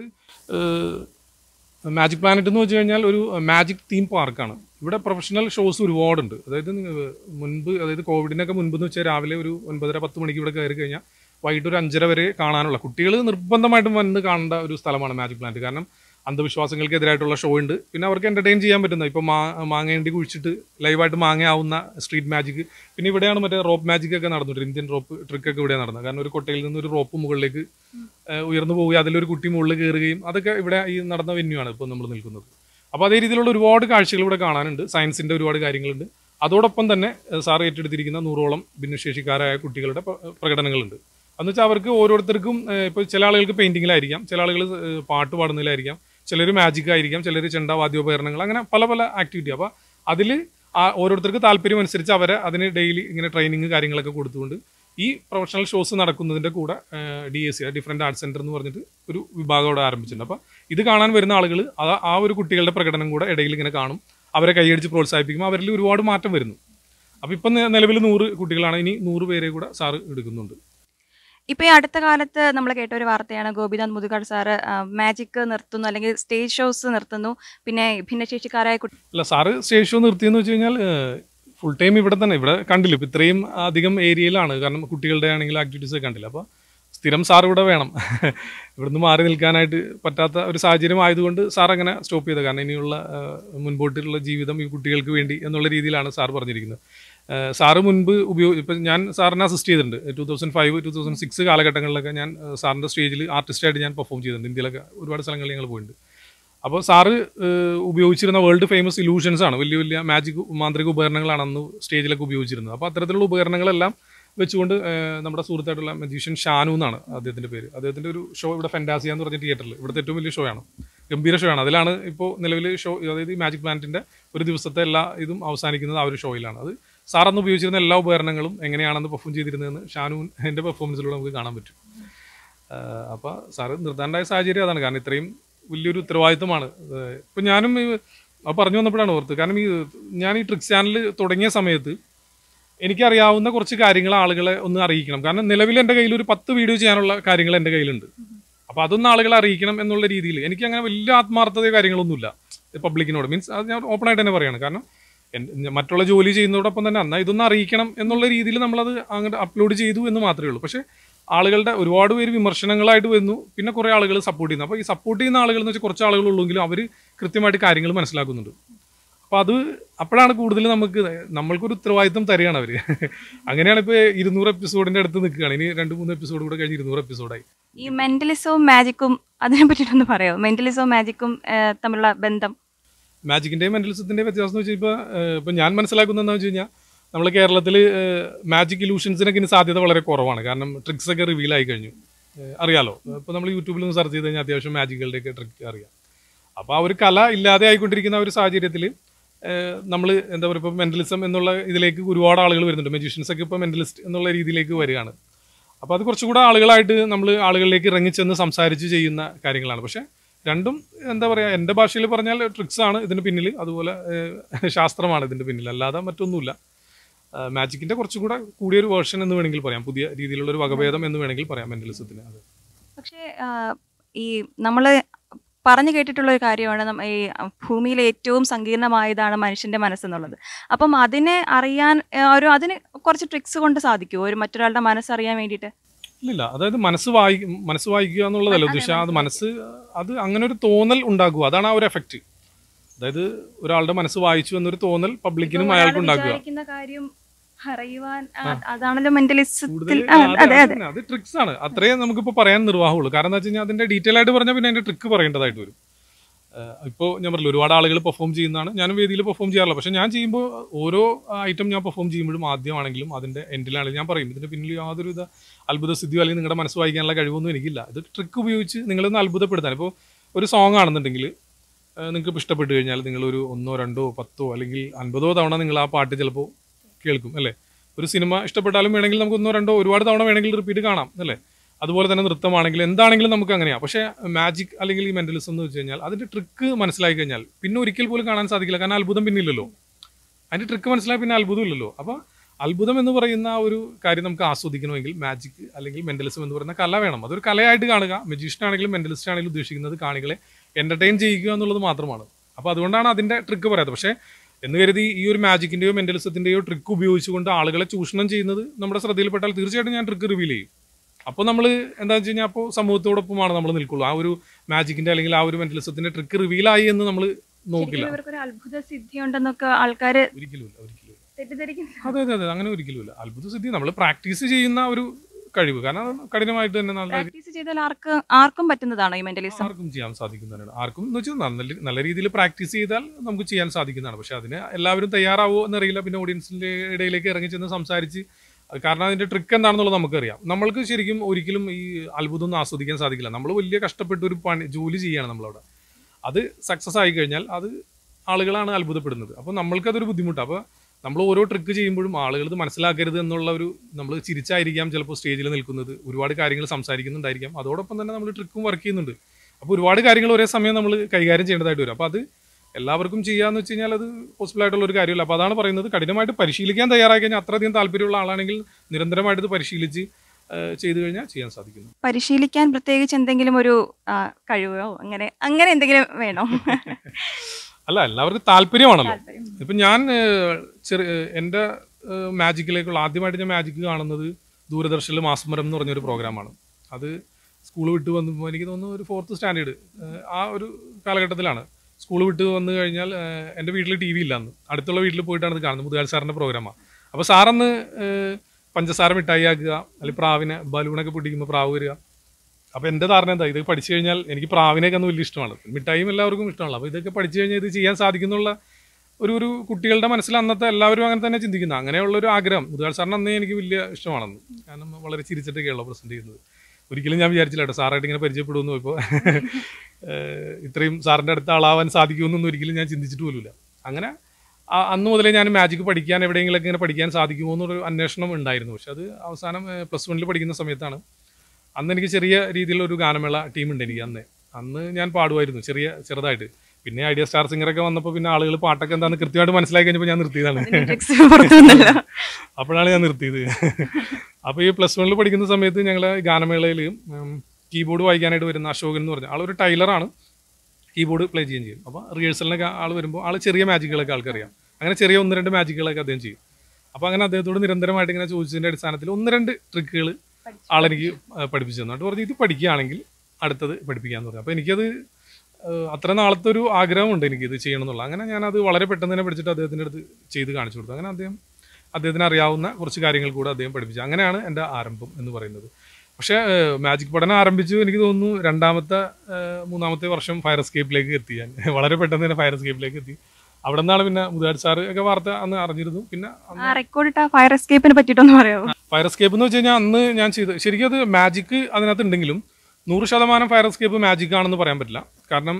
അത് മാജിക് പ്ലാനറ്റ് എന്ന് വെച്ച് കഴിഞ്ഞാൽ ഒരു മാജിക് തീം പാർക്കാണ് ഇവിടെ പ്രൊഫഷണൽ ഷോസ് ഒരുപാടുണ്ട് അതായത് നിങ്ങ- മുൻപ് അതായത് കോവിഡിനൊക്കെ മുൻപ് എന്ന് വെച്ചാൽ രാവിലെ ഒരു ഒൻപതര പത്ത് മണിക്ക് ഇവിടെ കയറി കഴിഞ്ഞാൽ വൈകിട്ട് ഒരു അഞ്ചര വരെ കാണാനുള്ള കുട്ടികൾ നിർബന്ധമായിട്ടും വന്ന് കാണേണ്ട ഒരു സ്ഥലമാണ് മാജിക് പ്ലാനറ്റ് കാരണം അന്ധവിശ്വാസങ്ങൾക്ക് എതിരായിട്ടുള്ള ഷോ ഉണ്ട് പിന്നെ അവർക്ക് എന്റർടൈൻ ചെയ്യാൻ പറ്റുന്ന ഇപ്പൊ മാ മാങ്ങേണ്ടി കുഴിച്ചിട്ട് ലൈവായിട്ട് മാങ്ങയാവുന്ന സ്ട്രീറ്റ് മാജിക് പിന്നെ ഇവിടെയാണ് മറ്റേ റോപ്പ് മാജിക് ഒക്കെ നടന്നിട്ട് ഇന്ത്യൻ റോപ്പ് ട്രിക്ക് ഒക്കെ ഇവിടെ നടന്നത് കാരണം ഒരു കൊട്ടയിൽ നിന്ന് ഒരു റോപ്പ് മുകളിലേക്ക് ഏഹ് ഉയർന്നു പോവുകയും അതിലൊരു കുട്ടി മുകളിൽ കയറുകയും അതൊക്കെ ഇവിടെ ഈ നടന്ന വെന്യൂ ആണ് ഇപ്പോൾ നമ്മൾ നിൽക്കുന്നത് അപ്പോൾ അതേ രീതിയിലുള്ള ഒരുപാട് കാഴ്ചകൾ ഇവിടെ കാണാനുണ്ട് സയൻസിന്റെ ഒരുപാട് കാര്യങ്ങളുണ്ട് അതോടൊപ്പം തന്നെ ഏഹ് സാർ ഏറ്റെടുത്തിരിക്കുന്ന നൂറോളം ഭിന്നശേഷിക്കാരായ കുട്ടികളുടെ പ്ര- പ്രകടനങ്ങളുണ്ട് എന്ന് വെച്ചാൽ അവർക്ക് ഓരോരുത്തർക്കും ഏഹ് ഇപ്പോൾ ചില ആളുകൾക്ക് പെയിന്റിങ്ങിലായിരിക്കാം ചില ആളുകൾ ഏഹ് പാട്ട് പാടുന്നതിലായിരിക്കാം ചിലർ മാജിക് ആയിരിക്കാം ചിലർ ചെണ്ട വാദ്യോപകരണങ്ങൾ അങ്ങനെ പല പല ആക്ടിവിറ്റി അപ്പോൾ അതിൽ ആ ഓരോരുത്തർക്ക് താല്പര്യം അനുസരിച്ച് അവരെ അതിന് ഡെയിലി ഇങ്ങനെ ട്രെയിനിങ് കാര്യങ്ങളൊക്കെ കൊടുത്തുകൊണ്ട് ഈ പ്രൊഫഷണൽ ഷോസ് നടക്കുന്നതിന്റെ കൂടെ D S C different art centre എന്ന് പറഞ്ഞിട്ട് ഒരു വിഭാഗം അവിടെ ആരംഭിച്ചിട്ടുണ്ട് അപ്പോൾ ഇത് കാണാൻ വരുന്ന ആളുകൾ ആ ഒരു കുട്ടികളുടെ പ്രകടനം കൂടെ ഇടയിൽ ഇങ്ങനെ കാണും അവരെ കൈയടിച്ച് പ്രോത്സാഹിപ്പിക്കും അവരിൽ ഒരുപാട് മാറ്റം വരുന്നു അപ്പോൾ ഇപ്പം നിലവിൽ നൂറ് കുട്ടികളാണ് ഇനി നൂറ് പേരെ കൂടെ സാറ് എടുക്കുന്നുണ്ട് ഇപ്പൊ ഈ അടുത്ത കാലത്ത് നമ്മൾ കേട്ട ഒരു വാർത്തയാണ് ഗോപിനാഥ് മുതുകാട് സാറ് മാജിക് നിർത്തുന്നു അല്ലെങ്കിൽ സ്റ്റേജ് ഷോസ് നിർത്തുന്നു പിന്നെ ഭിന്നശേഷിക്കാരായ കുട്ടി അല്ല സാറ് സ്റ്റേജ് ഷോ നിർത്തിയെന്ന് വെച്ച് കഴിഞ്ഞാൽ ഫുൾ ടൈം ഇവിടെ തന്നെ ഇവിടെ കണ്ടില്ല ഇപ്പം ഇത്രയും അധികം ഏരിയയിലാണ് കാരണം കുട്ടികളുടെ ആണെങ്കിൽ ആക്ടിവിറ്റീസ് ഒക്കെ കണ്ടില്ല അപ്പോൾ സ്ഥിരം സാർ ഇവിടെ വേണം ഇവിടുന്ന് മാറി നിൽക്കാനായിട്ട് പറ്റാത്ത ഒരു സാഹചര്യം ആയതുകൊണ്ട് സാർ അങ്ങനെ സ്റ്റോപ്പ് ചെയ്തത് കാരണം ഇനിയുള്ള ആ, മുൻപോട്ടുള്ള ജീവിതം ഈ കുട്ടികൾക്ക് വേണ്ടി എന്നുള്ള രീതിയിലാണ് സാർ പറഞ്ഞിരിക്കുന്നത് ആ, സാറ് മുൻപ് ഉപയോഗി ഇപ്പം ഞാൻ സാറിനെ അസിസ്റ്റ് ചെയ്തിട്ടുണ്ട് two thousand five two thousand six കാലഘട്ടങ്ങളിലൊക്കെ ഞാൻ ആ, സാറിൻ്റെ സ്റ്റേജിൽ ആർട്ടിസ്റ്റായിട്ട് ഞാൻ പെർഫോം ചെയ്തിട്ടുണ്ട് ഇന്ത്യയിലൊക്കെ ഒരുപാട് സ്ഥലങ്ങളിൽ ഞങ്ങൾ പോയിട്ടുണ്ട് അപ്പോൾ സാറ് ഏഹ്, ഉപയോഗിച്ചിരുന്ന വേൾഡ് ഫേമസ് ഇലൂഷൻസ് ആണ് വലിയ വലിയ മാജിക് മാന്ത്രിക ഉപകരണങ്ങളാണ് അന്ന് സ്റ്റേജിലൊക്കെ ഉപയോഗിച്ചിരുന്നത് അപ്പോൾ അത്തരത്തിലുള്ള ഉപകരണങ്ങളെല്ലാം വെച്ചുകൊണ്ട് ഏഹ്, നമ്മുടെ സുഹൃത്തായിട്ടുള്ള മജീഷ്യൻ ഷാനു എന്നാണ് അദ്ദേഹത്തിന്റെ പേര് അദ്ദേഹത്തിന്റെ ഒരു ഷോ ഇവിടെ ഫെന്റാസിയ എന്ന് പറഞ്ഞ തിയേറ്ററിൽ ഇവിടുത്തെ ഏറ്റവും വലിയ ഷോ ആണ് ഗംഭീര ഷോ ആണ് അതിലാണ് ഇപ്പോൾ നിലവിൽ ഷോ അതായത് ഈ മാജിക് പ്ലാനറ്റിന്റെ ഒരു ദിവസത്തെ എല്ലാ ഇതും അവസാനിക്കുന്നത് ആ ഒരു ഷോയിലാണ് അത് സാർ അന്ന് ഉപയോഗിച്ചിരുന്ന എല്ലാ ഉപകരണങ്ങളും എങ്ങനെയാണെന്ന് പെർഫോം ചെയ്തിരുന്നതെന്ന് ഷാനു എൻ്റെ പെർഫോമൻസിലൂടെ നമുക്ക് കാണാൻ പറ്റും ആഹ് അപ്പൊ സാറ് നിർത്താണ്ടായ സാഹചര്യം അതാണ് കാരണം ഇത്രയും വലിയൊരു ഉത്തരവാദിത്തമാണ് ആഹ് ഇപ്പൊ ഞാനും ഈ അത് പറഞ്ഞു വന്നപ്പോഴാണ് ഓർത്ത് കാരണം ഈ ഞാൻ ഈ ട്രിക്സ് ചാനൽ തുടങ്ങിയ സമയത്ത് എനിക്കറിയാവുന്ന കുറച്ച് കാര്യങ്ങൾ ആളുകളെ ഒന്ന് അറിയിക്കണം കാരണം നിലവിൽ എൻ്റെ കയ്യിൽ ഒരു പത്ത് വീഡിയോ ചെയ്യാനുള്ള കാര്യങ്ങൾ എൻ്റെ കയ്യിലുണ്ട് അപ്പൊ അതൊന്നും ആളുകളെ അറിയിക്കണം എന്നുള്ള രീതിയിൽ എനിക്ക് അങ്ങനെ വലിയ ആത്മാർത്ഥതയോ കാര്യങ്ങളൊന്നുമില്ല പബ്ലിക്കിനോട് മീൻസ് അത് ഞാൻ ഓപ്പൺ ആയിട്ട് തന്നെ പറയാണ് കാരണം എൻ- ഞ- മറ്റുള്ള ജോലി ചെയ്യുന്നതോടൊപ്പം തന്നെ എന്നാൽ ഇതൊന്നും അറിയിക്കണം എന്നുള്ള രീതിയിൽ നമ്മളത് അങ്ങോട്ട് അപ്ലോഡ് ചെയ്തു എന്ന് മാത്രമേ ഉള്ളൂ പക്ഷേ ആളുകളുടെ ഒരുപാട് പേര് വിമർശനങ്ങളായിട്ട് വരുന്നു പിന്നെ കുറേ ആളുകൾ സപ്പോർട്ട് ചെയ്യുന്നു അപ്പോൾ ഈ സപ്പോർട്ട് ചെയ്യുന്ന ആളുകൾ എന്ന് വെച്ചാൽ കുറച്ച് ആളുകളുള്ളെങ്കിലും അവർ കൃത്യമായിട്ട് കാര്യങ്ങൾ മനസ്സിലാക്കുന്നുണ്ട് അപ്പോൾ അത് അപ്പോഴാണ് കൂടുതൽ നമുക്ക് നമ്മൾക്കൊരു ഉത്തരവാദിത്തം തരികയാണ് അവർ അങ്ങനെയാണ് ഇപ്പോൾ ഇരുന്നൂറ് എപ്പിസോഡിൻ്റെ അടുത്ത് നിൽക്കുകയാണ് ഇനി രണ്ട് മൂന്ന് എപ്പിസോഡ് കൂടെ കഴിഞ്ഞ് ഇരുന്നൂറ് എപ്പിസോഡായി ഈ മെന്റലിസവും മാജിക്കും അതിനെ പറ്റിയിട്ടൊന്ന് പറയാമോ മെന്റലിസവും മാജിക്കും ഏഹ്, തമ്മിലുള്ള ബന്ധം മാജിക്കിന്റെയും മെന്റലിസത്തിന്റെയും വ്യത്യാസം എന്ന് വെച്ചാൽ ഇപ്പോൾ ഇപ്പോൾ ഞാൻ മനസ്സിലാക്കുന്നത് എന്താണെന്ന് വെച്ച് കഴിഞ്ഞാൽ നമ്മൾ കേരളത്തിൽ മാജിക് ഇലൂഷൻസിനൊക്കെ ഇനി സാധ്യത വളരെ കുറവാണ് കാരണം ട്രിക്സ് ഒക്കെ റിവീൽ ആയി കഴിഞ്ഞു ഏഹ് അറിയാലോ ഇപ്പോൾ നമ്മൾ യൂട്യൂബിൽ ഒന്ന് സെർച്ച് ചെയ്ത് കഴിഞ്ഞാൽ അത്യാവശ്യം മാജിക്കുകളുടെയൊക്കെ ട്രിക്ക് അറിയാം അപ്പോൾ ആ ഒരു കല ഇല്ലാതെ ആയിക്കൊണ്ടിരിക്കുന്ന ആ ഒരു സാഹചര്യത്തിൽ നമ്മൾ എന്താ പറയുക ഇപ്പോൾ മെന്റലിസം എന്നുള്ള ഇതിലേക്ക് ഒരുപാട് ആളുകൾ വരുന്നുണ്ട് മെജീഷ്യൻസ് ഒക്കെ ഇപ്പോൾ മെന്റലിസ്റ്റ് എന്നുള്ള രീതിയിലേക്ക് വരികയാണ് അപ്പോൾ അത് കുറച്ചുകൂടെ ആളുകളായിട്ട് നമ്മൾ ആളുകളിലേക്ക് ഇറങ്ങിച്ചെന്ന് സംസാരിച്ച് ചെയ്യുന്ന കാര്യങ്ങളാണ് പക്ഷേ രണ്ടും എന്താ പറയുക എൻ്റെ ഭാഷയിൽ പറഞ്ഞാൽ ട്രിക്സ് ആണ് ഇതിന് പിന്നിൽ അതുപോലെ ഏഹ്, ശാസ്ത്രമാണ് ഇതിൻ്റെ പിന്നിൽ അല്ലാതെ മറ്റൊന്നുമില്ല മാജിക്കിൻ്റെ കുറച്ചുകൂടെ കൂടിയൊരു വേർഷൻ എന്ന് വേണമെങ്കിൽ പറയാം പുതിയ രീതിയിലുള്ള ഒരു വകഭേദം എന്ന് വേണമെങ്കിൽ പറയാം മെന്റലിസത്തിന് അത് പക്ഷേ ആഹ്, ഈ നമ്മൾ പറഞ്ഞു കേട്ടിട്ടുള്ള ഒരു കാര്യമാണ് നമ്മ- ഈ ഭൂമിയിലെ ഏറ്റവും സങ്കീർണമായതാണ് മനുഷ്യന്റെ മനസ്സെന്നുള്ളത് അപ്പം അതിനെ അറിയാൻ ആഹ്, ഒരു അതിന് കുറച്ച് ട്രിക്സ് കൊണ്ട് സാധിക്കുമോ ഒരു മറ്റൊരാളുടെ മനസ്സറിയാൻ വേണ്ടിയിട്ട് ഇല്ലില്ല അതായത് മനസ്സ് വായി മനസ്സ് വായിക്കുക എന്നുള്ളതല്ല ഉദ്ദേശം അത് മനസ്സ് അത് അങ്ങനെ ഒരു തോന്നൽ ഉണ്ടാക്കുക അതാണ് ആ ഒരു എഫക്റ്റ് അതായത് ഒരാളുടെ മനസ്സ് വായിച്ചു എന്നൊരു തോന്നൽ പബ്ലിക്കിനും അയാൾക്ക് ഉണ്ടാക്കുക വിചാരിക്കുന്ന കാര്യം അറിയുവാൻ ആ, അതാണല്ലോ മെന്റലിസത്തിൽ കൂടുതൽ അതെ അതെ അത് ട്രിക്സ് ആണ് അത്രയും നമുക്കിപ്പോൾ പറയാൻ നിർവാഹമുള്ളൂ കാരണം എന്താ വെച്ച് കഴിഞ്ഞാൽ അതിന്റെ ഡീറ്റെയിൽ ആയിട്ട് പറഞ്ഞാൽ പിന്നെ അതിന്റെ ട്രിക്ക് പറയേണ്ടതായിട്ട് വരും ഇപ്പോൾ ഞാൻ പറഞ്ഞില്ല ഒരുപാട് ആളുകൾ പെർഫോം ചെയ്യുന്നതാണ് ഞാനും വേദിയിൽ പെർഫോം ചെയ്യാറില്ല പക്ഷെ ഞാൻ ചെയ്യുമ്പോൾ ഓരോ ഐറ്റം ഞാൻ പെർഫോം ചെയ്യുമ്പോഴും ആദ്യമാണെങ്കിലും അതിന്റെ എൻഡിലാണെങ്കിലും ഞാൻ പറയും ഇതിന്റെ പിന്നിൽ യാതൊരു വിധ അത്ഭുത സ്ഥിതിയോ അല്ലെങ്കിൽ നിങ്ങളുടെ മനസ്സ് വായിക്കാനുള്ള കഴിവൊന്നും എനിക്കില്ല ഇത് ട്രിക്ക് ഉപയോഗിച്ച് നിങ്ങളൊന്ന് അത്ഭുതപ്പെടുത്താൻ ഇപ്പോൾ ഒരു സോങ് ആണെന്നുണ്ടെങ്കിൽ നിങ്ങൾക്ക് ഇപ്പോൾ ഇഷ്ടപ്പെട്ട് കഴിഞ്ഞാൽ നിങ്ങളൊരു ഒന്നോ രണ്ടോ പത്തോ അല്ലെങ്കിൽ അൻപതോ തവണ നിങ്ങൾ ആ പാട്ട് ചിലപ്പോൾ കേൾക്കും അല്ലേ ഒരു സിനിമ ഇഷ്ടപ്പെട്ടാലും വേണമെങ്കിൽ നമുക്ക് ഒന്നോ രണ്ടോ ഒരുപാട് തവണ വേണമെങ്കിൽ റിപ്പീറ്റ് കാണാം അല്ലേ അതുപോലെ തന്നെ നൃത്തമാണെങ്കിലും എന്താണെങ്കിലും നമുക്ക് അങ്ങനെയാണ് പക്ഷേ മാജിക് അല്ലെങ്കിൽ ഈ മെന്റലിസം എന്ന് വെച്ച് കഴിഞ്ഞാൽ അതിന്റെ ട്രിക്ക് മനസ്സിലായി കഴിഞ്ഞാൽ പിന്നെ ഒരിക്കൽ പോലും കാണാൻ സാധിക്കില്ല കാരണം അത്ഭുതം പിന്നില്ലല്ലോ അതിന്റെ ട്രിക്ക് മനസ്സിലായി പിന്നെ അത്ഭുതം ഇല്ലല്ലോ അപ്പോൾ അത്ഭുതം എന്ന് പറയുന്ന ആ ഒരു കാര്യം നമുക്ക് ആസ്വദിക്കണമെങ്കിൽ മാജിക് അല്ലെങ്കിൽ മെന്റലിസം എന്ന് പറയുന്ന കല വേണം അതൊരു കലയായിട്ട് കാണുക മെജീഷ്യൻ ആണെങ്കിലും മെന്റലിസ്റ്റ് ആണെങ്കിലും ഉദ്ദേശിക്കുന്നത് കാണികളെ എന്റർടൈൻ ചെയ്യിക്കുക എന്നുള്ളത് മാത്രമാണ് അപ്പോൾ അതുകൊണ്ടാണ് അതിന്റെ ട്രിക്ക് പറയാത്തത് പക്ഷേ എന്ന് കരുതി ഈ ഒരു മാജിക്കിന്റെയോ മെന്റലിസത്തിന്റെയോ ട്രിക്ക് ഉപയോഗിച്ചുകൊണ്ട് ആളുകളെ ചൂഷണം ചെയ്യുന്നത് നമ്മുടെ ശ്രദ്ധയിൽപ്പെട്ടാൽ തീർച്ചയായിട്ടും ഞാൻ ട്രിക്ക് റിവീൽ ചെയ്യും അപ്പോൾ നമ്മൾ എന്താ വെച്ച് കഴിഞ്ഞാൽ അപ്പോൾ സമൂഹത്തോടൊപ്പമാണ് നമ്മൾ നിൽക്കുള്ളൂ ആ ഒരു മാജിക്കിന്റെ അല്ലെങ്കിൽ ആ ഒരു മെന്റലിസത്തിന്റെ ട്രിക്ക് റിവീലായി എന്ന് നമ്മൾ നോക്കില്ല ഇവർക്കൊരു അത്ഭുത സിദ്ധി ഉണ്ടെന്നൊക്കെ ആൾക്കാര് ഒരിക്കലുമില്ല ഒരിക്കലുമില്ല തെറ്റിദ്ധരിക്കുന്നു അതെ അതെ അതെ അങ്ങനെ ഒരിക്കലുമില്ല അത്ഭുത സിദ്ധി നമ്മൾ പ്രാക്ടീസ് ചെയ്യുന്ന ഒരു കഴിവ് കാരണം അത് കഠിനമായിട്ട് തന്നെ നല്ല പ്രാക്ടീസ് ചെയ്താൽ ആർക്ക് ആർക്കും പറ്റുന്നതാണോ ഈ മെന്റലിസം ആർക്കും ചെയ്യാൻ സാധിക്കുന്നതാണ് ആർക്കും എന്ന് വെച്ചാൽ നല്ല നല്ല രീതിയിൽ പ്രാക്ടീസ് ചെയ്താൽ നമുക്ക് ചെയ്യാൻ സാധിക്കുന്നതാണ് പക്ഷെ അതിന് എല്ലാവരും തയ്യാറാവോ എന്നറിയില്ല പിന്നെ ഓഡിയൻസിന്റെ ഇടയിലേക്ക് ഇറങ്ങി ചെന്ന് സംസാരിച്ച് അത് കാരണം അതിന്റെ ട്രിക്ക് എന്താണെന്നുള്ളത് നമുക്കറിയാം നമ്മൾക്ക് ശരിക്കും ഒരിക്കലും ഈ അത്ഭുതം ഒന്നും ആസ്വദിക്കാൻ സാധിക്കില്ല നമ്മൾ വലിയ കഷ്ടപ്പെട്ട് ഒരു പണി ജോലി ചെയ്യാണ് നമ്മളവിടെ അത് സക്സസ് ആയി കഴിഞ്ഞാൽ അത് ആളുകളാണ് അത്ഭുതപ്പെടുന്നത് അപ്പോൾ നമ്മൾക്കതൊരു ബുദ്ധിമുട്ടാണ് അപ്പോൾ നമ്മൾ ഓരോ ട്രിക്ക് ചെയ്യുമ്പോഴും ആളുകൾ ഇത് മനസ്സിലാക്കരുത് എന്നുള്ള ഒരു നമ്മൾ ചിരിച്ചായിരിക്കാം ചിലപ്പോൾ സ്റ്റേജിൽ നിൽക്കുന്നത് ഒരുപാട് കാര്യങ്ങൾ സംസാരിക്കുന്നുണ്ടായിരിക്കാം അതോടൊപ്പം തന്നെ നമ്മൾ ട്രിക്കും വർക്ക് ചെയ്യുന്നുണ്ട് അപ്പോൾ ഒരുപാട് കാര്യങ്ങൾ ഒരേ സമയം നമ്മൾ കൈകാര്യം ചെയ്യേണ്ടതായിട്ട് വരും അപ്പോൾ അത് എല്ലാവർക്കും ചെയ്യാന്ന് വെച്ച് കഴിഞ്ഞാൽ അത് പോസിബിൾ ആയിട്ടുള്ള ഒരു കാര്യമല്ല അപ്പോൾ അതാണ് പറയുന്നത് കഠിനമായിട്ട് പരിശീലിക്കാൻ തയ്യാറായി കഴിഞ്ഞാൽ അത്രയധികം താല്പര്യമുള്ള ആളാണെങ്കിൽ നിരന്തരമായിട്ട് ഇത് പരിശീലിച്ച് ആ, ചെയ്തു കഴിഞ്ഞാൽ ചെയ്യാൻ സാധിക്കുന്നു പരിശീലിക്കാൻ പ്രത്യേകിച്ച് എന്തെങ്കിലും ഒരു ആ, കഴിവോ അങ്ങനെ അങ്ങനെ എന്തെങ്കിലും വേണോ അല്ല എല്ലാവർക്കും താല്പര്യമാണല്ലോ ഇപ്പം ഞാൻ ഏഹ്, ചെറിയ എൻ്റെ ഏഹ്, മാജിക്കിലേക്കുള്ള ആദ്യമായിട്ട് ഞാൻ മാജിക് കാണുന്നത് ദൂരദർശനിൽ മാസ്മരം എന്ന് പറഞ്ഞൊരു പ്രോഗ്രാമാണ് അത് സ്കൂൾ വിട്ട് വന്നപ്പോൾ എനിക്ക് തോന്നുന്നു ഒരു ഫോർത്ത് സ്റ്റാൻഡേർഡ് ആ ഒരു കാലഘട്ടത്തിലാണ് സ്കൂൾ വിട്ട് വന്നു കഴിഞ്ഞാൽ ഏഹ്, എൻ്റെ വീട്ടിൽ ടി വി ഇല്ല അന്ന് അടുത്തുള്ള വീട്ടിൽ പോയിട്ടാണ് ഇത് കാണുന്നത് മുതുകാൽ സാറിൻ്റെ പ്രോഗ്രാമാണ് അപ്പോൾ സാറന്ന് ഏഹ്, പഞ്ചസാര മിഠായി ആക്കുക അല്ലെങ്കിൽ പ്രാവിനെ ബലൂണൊക്കെ പൊട്ടിക്കുമ്പോൾ പ്രാവ് വരിക അപ്പോൾ എൻ്റെ ധാരണ എന്താ ഇത് പഠിച്ചു കഴിഞ്ഞാൽ എനിക്ക് പ്രാവിനെയൊക്കെ ഒന്ന് വലിയ ഇഷ്ടമാണ് മിഠായിയും എല്ലാവർക്കും ഇഷ്ടമാണ് അപ്പോൾ ഇതൊക്കെ പഠിച്ചു കഴിഞ്ഞാൽ ഇത് ചെയ്യാൻ സാധിക്കുന്നുള്ള ഒരു ഒരു കുട്ടികളുടെ മനസ്സിൽ അന്നത്തെ എല്ലാവരും അങ്ങനെ തന്നെ ചിന്തിക്കുന്നത് അങ്ങനെയുള്ള ഒരു ആഗ്രഹം മുതുകാൽ സാറിന് അന്നേ എനിക്ക് വലിയ ഇഷ്ടമാണെന്ന് കാരണം വളരെ ചിരിച്ചിട്ടൊക്കെയുള്ള പ്രസന്റ് ചെയ്യുന്നത് ഒരിക്കലും ഞാൻ വിചാരിച്ചില്ല കേട്ടോ സാറായിട്ട് ഇങ്ങനെ പരിചയപ്പെടുമെന്ന് ഇപ്പോൾ ഇത്രയും സാറിൻ്റെ അടുത്ത് ആളാവാൻ സാധിക്കുമെന്നൊന്നും ഒരിക്കലും ഞാൻ ചിന്തിച്ചിട്ട് പോലുമില്ല അങ്ങനെ ആ- അന്ന് മുതലേ ഞാൻ മാജിക് പഠിക്കാൻ എവിടെയെങ്കിലൊക്കെ ഇങ്ങനെ പഠിക്കാൻ സാധിക്കുമോ എന്നൊരു അന്വേഷണം ഉണ്ടായിരുന്നു പക്ഷെ അത് അവസാനം പ്ലസ് വണ്ണിൽ പഠിക്കുന്ന സമയത്താണ് അന്ന് എനിക്ക് ചെറിയ രീതിയിലുള്ള ഒരു ഗാനമേള ടീമുണ്ട് എനിക്ക് അന്ന് അന്ന് ഞാൻ പാടുമായിരുന്നു ചെറിയ ചെറുതായിട്ട് പിന്നെ ഐഡിയ സ്റ്റാർ സിംഗറൊക്കെ വന്നപ്പോൾ പിന്നെ ആളുകൾ പാട്ടൊക്കെ എന്താണെന്ന് കൃത്യമായിട്ട് മനസ്സിലാക്കി കഴിഞ്ഞപ്പോൾ ഞാൻ നിർത്തിയതാണ് ട്രിക്സ് പുറത്തു വന്നല്ലോ അപ്പോഴാണ് ഞാൻ നിർത്തിയത് അപ്പോൾ ഈ പ്ലസ് വണ്ണിൽ പഠിക്കുന്ന സമയത്ത് ഞങ്ങൾ ഗാനമേളയിൽ കീബോർഡ് വായിക്കാനായിട്ട് വരുന്ന അശോകൻ എന്ന് പറഞ്ഞ ആളൊരു ടൈലറാണ് കീബോർഡ് പ്ലേ ചെയ്യുകയും ചെയ്യും അപ്പോൾ റിഹേഴ്സലിനൊക്കെ ആൾ വരുമ്പോൾ ആൾ ചെറിയ മാജിക്കുകളൊക്കെ ആൾക്കറിയാം അങ്ങനെ ചെറിയ ഒന്ന് രണ്ട് മാജിക്കുകളൊക്കെ അദ്ദേഹം ചെയ്യും അപ്പോൾ അങ്ങനെ അദ്ദേഹത്തോട് നിരന്തരമായിട്ട് ഇങ്ങനെ ചോദിച്ചതിൻ്റെ അടിസ്ഥാനത്തിൽ ഒന്ന് രണ്ട് ട്രിക്കുകൾ ആളെനിക്ക് ആ, പഠിപ്പിച്ചു തന്നു എന്നിട്ട് പറഞ്ഞു ഇത് പഠിക്കുകയാണെങ്കിൽ അടുത്തത് പഠിപ്പിക്കാന്ന് പറഞ്ഞു അപ്പോൾ എനിക്കത് ആ, അത്ര നാളത്തെ ഒരു ആഗ്രഹമുണ്ട് എനിക്ക് ഇത് ചെയ്യണം എന്നുള്ള അങ്ങനെ ഞാനത് വളരെ പെട്ടെന്ന് തന്നെ പഠിച്ചിട്ട് അദ്ദേഹത്തിൻ്റെ അടുത്ത് ചെയ്ത് കാണിച്ചു കൊടുത്തു അങ്ങനെ അദ്ദേഹം അദ്ദേഹത്തിന് അറിയാവുന്ന കുറച്ച് കാര്യങ്ങൾ കൂടെ അദ്ദേഹം പഠിപ്പിച്ചു അങ്ങനെയാണ് എൻ്റെ ആരംഭം എന്ന് പറയുന്നത് പക്ഷേ മാജിക് പഠനം ആരംഭിച്ചു എനിക്ക് തോന്നുന്നു രണ്ടാമത്തെ ആ, മൂന്നാമത്തെ വർഷം ഫയർ എസ്കേപ്പിലേക്ക് എത്തി ഞാൻ വളരെ പെട്ടെന്ന് തന്നെ ഫയർ എസ്കേപ്പിലേക്ക് എത്തി അവിടെ നിന്നാണ് പിന്നെ മുതാട് സാറ് ഒക്കെ വാർത്ത അന്ന് അറിഞ്ഞിരുന്നു പിന്നെ ആ റെക്കോർഡ് ഇട്ട ഫയർ എസ്കേപ്പിനെ പറ്റിയിട്ടൊന്ന് പറയാമോ ഫയർ എസ്കേപ്പ് എന്ന് വെച്ച് കഴിഞ്ഞാൽ അന്ന് ഞാൻ ചെയ്ത് ശരിക്കും അത് മാജിക് അതിനകത്ത് ഉണ്ടെങ്കിലും നൂറ് ശതമാനം ഫയർ എസ്കേപ്പ് മാജിക് ആണെന്ന് പറയാൻ പറ്റില്ല കാരണം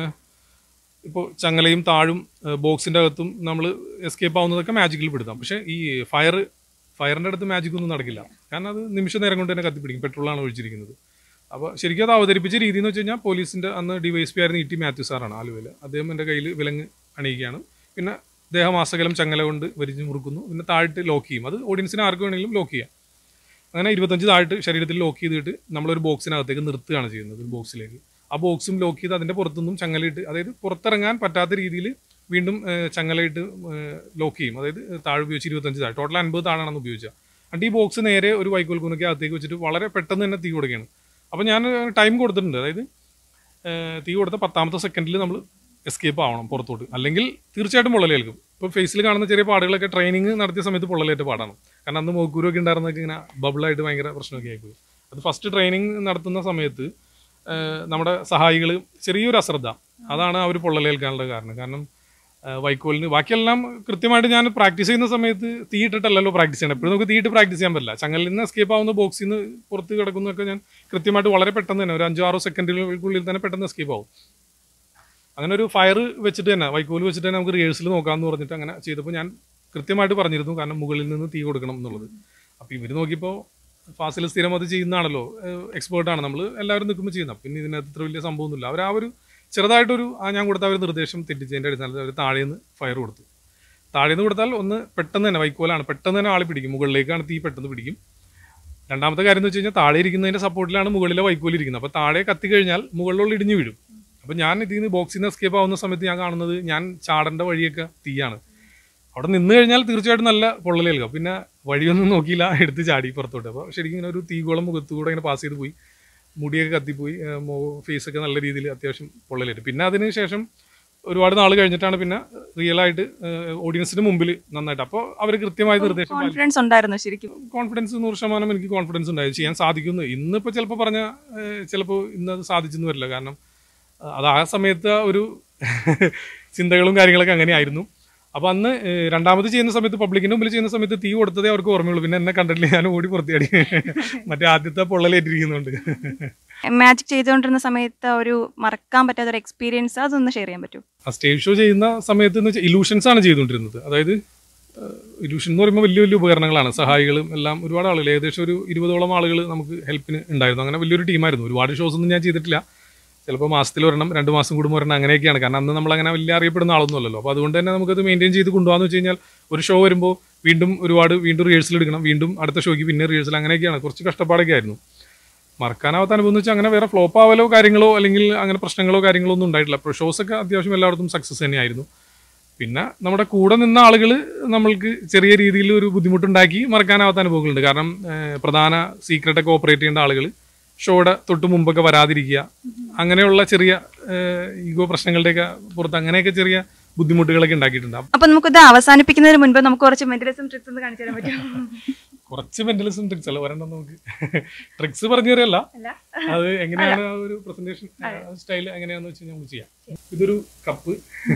ഇപ്പോൾ ചങ്ങലയും താഴും ബോക്സിൻ്റെ അകത്തും നമ്മൾ എസ്കേപ്പ് ആവുന്നതൊക്കെ മാജിക്കിൽ പെടുത്താം പക്ഷേ ഈ ഫയർ ഫയറിൻ്റെ അടുത്ത് മാജിക് ഒന്നും നടക്കില്ല കാരണം അത് നിമിഷ നേരം കൊണ്ട് തന്നെ കത്തിപ്പിടിക്കും പെട്രോളാണ് ഒഴിച്ചിരിക്കുന്നത് അപ്പോൾ ശരിക്കും അത് അവതരിപ്പിച്ച രീതി എന്ന് വെച്ച് കഴിഞ്ഞാൽ പോലീസിൻ്റെ അന്ന് ഡിവൈസ് പി ആയിരുന്ന ഇ ടി മാത്യു സാറാണ് ആലുവയിൽ അദ്ദേഹം എൻ്റെ കയ്യിൽ വിലങ്ങ് അണിയിക്കുകയാണ് പിന്നെ ദേഹമാസകലം ചങ്ങല കൊണ്ട് വരിഞ്ഞ് മുറുക്കുന്നു പിന്നെ താഴ്ത്ത് ലോക്ക് ചെയ്യും അത് ഓഡിയൻസിന് ആർക്ക് വേണമെങ്കിലും ലോക്ക് ചെയ്യാം അങ്ങനെ ഇരുപത്തഞ്ച് താഴ്ത്ത് ശരീരത്തിൽ ലോക്ക് ചെയ്തിട്ട് നമ്മളൊരു ബോക്സിനകത്തേക്ക് നിർത്തുകയാണ് ചെയ്യുന്നത് ഒരു ബോക്സിലേക്ക് ആ ബോക്സും ലോക്ക് ചെയ്ത് അതിൻ്റെ പുറത്തുനിന്നും ചങ്ങലയിട്ട് അതായത് പുറത്തിറങ്ങാൻ പറ്റാത്ത രീതിയിൽ വീണ്ടും ഏഹ്, ചങ്ങലയിട്ട് ലോക്ക് ചെയ്യും അതായത് താഴെ ഉപയോഗിച്ച് ഇരുപത്തഞ്ച് താഴെ ടോട്ടൽ അൻപത് താഴാണെന്ന് ഉപയോഗിക്കുക എന്നിട്ട് ഈ ബോക്സ് നേരെ ഒരു വൈക്കോൽ കുനയ്ക്ക് അകത്തേക്ക് വെച്ചിട്ട് വളരെ പെട്ടെന്ന് തന്നെ തീ കൊടുക്കുകയാണ് അപ്പോൾ ഞാൻ ടൈം കൊടുത്തിട്ടുണ്ട് അതായത് ഏഹ്, തീ കൊടുത്ത പത്താമത്തെ സെക്കൻഡിൽ നമ്മൾ എസ്കേപ്പ് ആവണം പുറത്തോട്ട് അല്ലെങ്കിൽ തീർച്ചയായിട്ടും പൊള്ളലേൽക്കും ഇപ്പോൾ ഫേസിൽ കാണുന്ന ചെറിയ പാടുകളൊക്കെ ട്രെയിനിങ് നടത്തിയ സമയത്ത് പൊള്ളലേറ്റ പാടാണ് കാരണം അന്ന് മോക്കൂരൊക്കെ ഉണ്ടായിരുന്നൊക്കെ ഇങ്ങനെ ബബിളായിട്ട് ഭയങ്കര പ്രശ്നമൊക്കെ ആയിപ്പോയി അത് ഫസ്റ്റ് ട്രെയിനിങ് നടത്തുന്ന സമയത്ത് ഏഹ്, നമ്മുടെ സഹായികൾ ചെറിയൊരു അശ്രദ്ധ അതാണ് അവർ പൊള്ളലേൽക്കാനുള്ള കാരണം കാരണം ആ, വൈക്കോലിന് ബാക്കിയെല്ലാം കൃത്യമായിട്ട് ഞാൻ പ്രാക്ടീസ് ചെയ്യുന്ന സമയത്ത് തീ ഇട്ടിട്ടല്ലല്ലോ പ്രാക്ടീസ് ചെയ്യണം എപ്പോഴും നമുക്ക് തീ ഇട്ട് പ്രാക്ടീസ് ചെയ്യാൻ പറ്റില്ല ചങ്ങലിൽ നിന്ന് എസ്കേപ്പ് ആവുന്ന ബോക്സിൽ നിന്ന് പുറത്ത് കിടക്കുന്നതൊക്കെ ഞാൻ കൃത്യമായിട്ട് വളരെ പെട്ടെന്ന് തന്നെ ഒരു അഞ്ചോ ആറോ സെക്കൻഡുകൾക്കുള്ളിൽ തന്നെ പെട്ടെന്ന് എസ്കേപ്പ് ആവും അങ്ങനെ ഒരു ഫയർ വെച്ചിട്ട് തന്നെ വൈക്കോല് വെച്ചിട്ട് തന്നെ നമുക്ക് റിഹേഴ്സൽ നോക്കാമെന്ന് പറഞ്ഞിട്ട് അങ്ങനെ ചെയ്തപ്പോൾ ഞാൻ കൃത്യമായിട്ട് പറഞ്ഞിരുന്നു കാരണം മുകളിൽ നിന്ന് തീ കൊടുക്കണം എന്നുള്ളത് അപ്പോൾ ഇവർ നോക്കിയപ്പോൾ ഫാസിൽ സ്ഥിരം അത് ചെയ്യുന്നതാണല്ലോ എക്സ്പേർട്ടാണ് നമ്മൾ എല്ലാവരും നിൽക്കുമ്പോൾ ചെയ്യുന്നത് പിന്നെ ഇതിനകത്ത് ഇത്ര വലിയ സംഭവമൊന്നുമില്ല അവർ ആ ഒരു ചെറുതായിട്ടൊരു ആ ഞാൻ കൊടുത്ത ആ ഒരു നിർദ്ദേശം തെറ്റിച്ചതിൻ്റെ അടിസ്ഥാനത്തിൽ അവർ താഴെ നിന്ന് ഫയർ കൊടുത്തു താഴെ നിന്ന് കൊടുത്താൽ ഒന്ന് പെട്ടെന്ന് തന്നെ വൈക്കോലാണ് പെട്ടെന്ന് തന്നെ ആളെ പിടിക്കും മുകളിലേക്കാണ് തീ പെട്ടെന്ന് പിടിക്കും രണ്ടാമത്തെ കാര്യം എന്ന് വെച്ച് കഴിഞ്ഞാൽ താഴെ ഇരിക്കുന്നതിന്റെ സപ്പോർട്ടിലാണ് മുകളിലെ വൈക്കോൽ ഇരിക്കുന്നത് അപ്പോൾ താഴെ കത്തി കഴിഞ്ഞാൽ മുകളിലുള്ള ഇടിഞ്ഞു വീഴും അപ്പോൾ ഞാൻ ഇതിൽ നിന്ന് ബോക്സിൽ നിന്ന് എസ്കേപ്പ് ആവുന്ന സമയത്ത് ഞാൻ കാണുന്നത് ഞാൻ ചാടേണ്ട വഴിയൊക്കെ തീയാണ് അവിടെ നിന്ന് കഴിഞ്ഞാൽ തീർച്ചയായിട്ടും നല്ല പൊള്ളലേൽക്കാം പിന്നെ വഴിയൊന്നും നോക്കിയില്ല എടുത്ത് ചാടി പുറത്തോട്ട് അപ്പോൾ ശരിക്കും ഇങ്ങനെ ഒരു തീകോളം മുഖത്തുകൂടെ ഇങ്ങനെ പാസ് ചെയ്ത് പോയി മുടിയൊക്കെ കത്തിപ്പോയി ഫേസൊക്കെ നല്ല രീതിയിൽ അത്യാവശ്യം പൊള്ളലേറ്റ് പിന്നെ അതിന് ശേഷം ഒരുപാട് നാൾ കഴിഞ്ഞിട്ടാണ് പിന്നെ റിയൽ ആയിട്ട് ഓഡിയൻസിന് മുമ്പിൽ നന്നായിട്ട് അപ്പോൾ അവർ കൃത്യമായ നിർദ്ദേശം പാലിച്ചു. കോൺഫിഡൻസ് ഉണ്ടായിരുന്നു ശരിക്കും കോൺഫിഡൻസ് നൂറ് ശതമാനം എനിക്ക് കോൺഫിഡൻസ് ഉണ്ടായി ചെയ്യാൻ സാധിക്കുന്നു ഇന്നിപ്പോൾ ചിലപ്പോൾ പറഞ്ഞ ചിലപ്പോൾ ഇന്ന് അത് സാധിച്ചെന്ന് വരില്ല കാരണം ആ, അത് ആ സമയത്ത് ഒരു ചിന്തകളും കാര്യങ്ങളൊക്കെ അങ്ങനെയായിരുന്നു അപ്പോൾ അന്ന് ഏഹ്, രണ്ടാമത് ചെയ്യുന്ന സമയത്ത് പബ്ലിക്കിന്റെ മുമ്പിൽ ചെയ്യുന്ന സമയത്ത് തീ കൊടുത്തതേ അവർക്ക് ഓർമ്മയുള്ളൂ പിന്നെ എന്നെ കണ്ടിട്ടില്ല ഞാൻ ഓടി പുറത്തിയാടി മറ്റേ ആദ്യത്തെ പൊള്ളലേറ്റിരിക്കുന്നുണ്ട് മാജിക് ചെയ്തുകൊണ്ടിരുന്ന സമയത്ത് ഒരു മറക്കാൻ പറ്റാത്ത ഒരു എക്സ്പീരിയൻസ് അതൊന്ന് ഷെയർ ചെയ്യാൻ പറ്റുമോ ആ സ്റ്റേജ് ഷോ ചെയ്യുന്ന സമയത്ത് എന്ന് വെച്ചാൽ ഇലൂഷൻസ് ആണ് ചെയ്തുകൊണ്ടിരുന്നത് അതായത് ഇലൂഷൻ എന്ന് പറയുമ്പോൾ വലിയ വലിയ ഉപകരണങ്ങളാണ് സഹായികളും എല്ലാം ഒരുപാട് ആളുകൾ ഏകദേശം ഒരു ഇരുപതോളം ആളുകൾ നമുക്ക് ഹെൽപ്പിന് ഉണ്ടായിരുന്നു അങ്ങനെ വലിയൊരു ടീമായിരുന്നു ഒരുപാട് ഷോസ് ഒന്നും ഞാൻ ചെയ്തിട്ടില്ല ചിലപ്പോൾ മാസത്തിൽ ഒരെണ്ണം രണ്ട് മാസം കൂടുമ്പോൾ ഒരെണ്ണം അങ്ങനെയൊക്കെയാണ് കാരണം അന്ന് നമ്മൾ അങ്ങനെ വലിയ അറിയപ്പെടുന്ന ആളൊന്നുമല്ലല്ലോ അപ്പോൾ അതുകൊണ്ട് തന്നെ നമുക്കത് മെയിൻറ്റെയിൻ ചെയ്ത് കൊണ്ടുപോകാന്ന് വെച്ച് കഴിഞ്ഞാൽ ഒരു ഷോ വരുമ്പോൾ വീണ്ടും ഒരുപാട് വീണ്ടും റിഹേഴ്സൽ എടുക്കണം വീണ്ടും അടുത്ത ഷോയ്ക്ക് പിന്നെ റിഹേഴ്സൽ അങ്ങനെയൊക്കെയാണ് കുറച്ച് കഷ്ടപ്പാടൊക്കെ ആയിരുന്നു മറക്കാനാവാത്ത അനുഭവം എന്ന് വെച്ചാൽ അങ്ങനെ വേറെ ഫ്ലോപ്പ് ആവലോ കാര്യങ്ങളോ അല്ലെങ്കിൽ അങ്ങനെ പ്രശ്നങ്ങളോ കാര്യങ്ങളോ ഒന്നും ഉണ്ടായിട്ടില്ല അപ്പോൾ ഷോസ് ഒക്കെ അത്യാവശ്യം എല്ലായിടത്തും സക്സസ് തന്നെയായിരുന്നു പിന്നെ നമ്മുടെ കൂടെ നിന്ന ആളുകൾ നമ്മൾക്ക് ചെറിയ രീതിയിൽ ഒരു ബുദ്ധിമുട്ടുണ്ടാക്കി മറക്കാനാവാത്ത അനുഭവങ്ങളുണ്ട് കാരണം ഏഹ്, പ്രധാന സീക്രട്ടൊക്കെ ഓപ്പറേറ്റ് ചെയ്യേണ്ട ആളുകൾ ഷോയുടെ തൊട്ട് മുമ്പൊക്കെ വരാതിരിക്കുക അങ്ങനെയുള്ള ചെറിയ ഈഗോ പ്രശ്നങ്ങളുടെയൊക്കെ പുറത്ത് അങ്ങനെയൊക്കെ ചെറിയ ബുദ്ധിമുട്ടുകളൊക്കെ ഉണ്ടാക്കിയിട്ടുണ്ട് അപ്പൊ നമുക്കിത് അവസാനിപ്പിക്കുന്നതിന് മുൻപ് നമുക്ക് കുറച്ച് മെന്റലിസം ട്രിക്സ് ഒന്ന് കാണിച്ചു തരാൻ പറ്റുമോ കുറച്ച് മെന്റലിസം ട്രിക്സ് അല്ല ഒരെണ്ണം നമുക്ക് ട്രിക്സ് പറഞ്ഞു തരല്ല അല്ല അത് എങ്ങനെയാണ് ആ ഒരു പ്രസന്റേഷൻ സ്റ്റൈൽ എങ്ങനെയാന്ന് വെച്ച് നമുക്ക് ചെയ്യാം ഇതൊരു കപ്പ്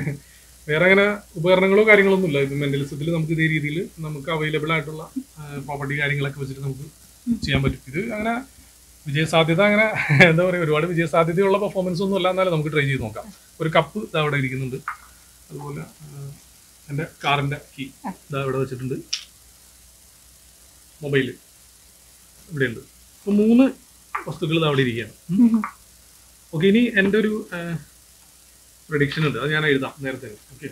വേറെ അങ്ങനെ ഉപകരണങ്ങളോ കാര്യങ്ങളോ ഒന്നുമില്ല ഇത് മെന്റലിസത്തിൽ നമുക്ക് ഇതേ രീതിയിൽ നമുക്ക് അവൈലബിൾ ആയിട്ടുള്ള പ്രോപ്പർട്ടി കാര്യങ്ങളൊക്കെ വെച്ചിട്ട് നമുക്ക് ചെയ്യാൻ പറ്റും ഇത് അങ്ങനെ വിജയസാധ്യത അങ്ങനെ എന്താ പറയുക ഒരുപാട് വിജയസാധ്യതയുള്ള പെർഫോമൻസ് ഒന്നും അല്ല എന്നാലും നമുക്ക് ട്രൈ ചെയ്ത് നോക്കാം ഒരു കപ്പ് ഇതാ അവിടെ ഇരിക്കുന്നുണ്ട് അതുപോലെ ആ, എൻ്റെ കാറിൻ്റെ കീ ഇതാ ഇവിടെ വെച്ചിട്ടുണ്ട് മൊബൈല് ഇവിടെയുണ്ട് അപ്പോൾ മൂന്ന് വസ്തുക്കൾ ഇതാ അവിടെ ഇരിക്കുകയാണ് ഓക്കെ ഇനി എൻ്റെ ഒരു പ്രഡിക്ഷൻ ഉണ്ട് അത് ഞാൻ എഴുതാം നേരത്തെ ഓക്കെ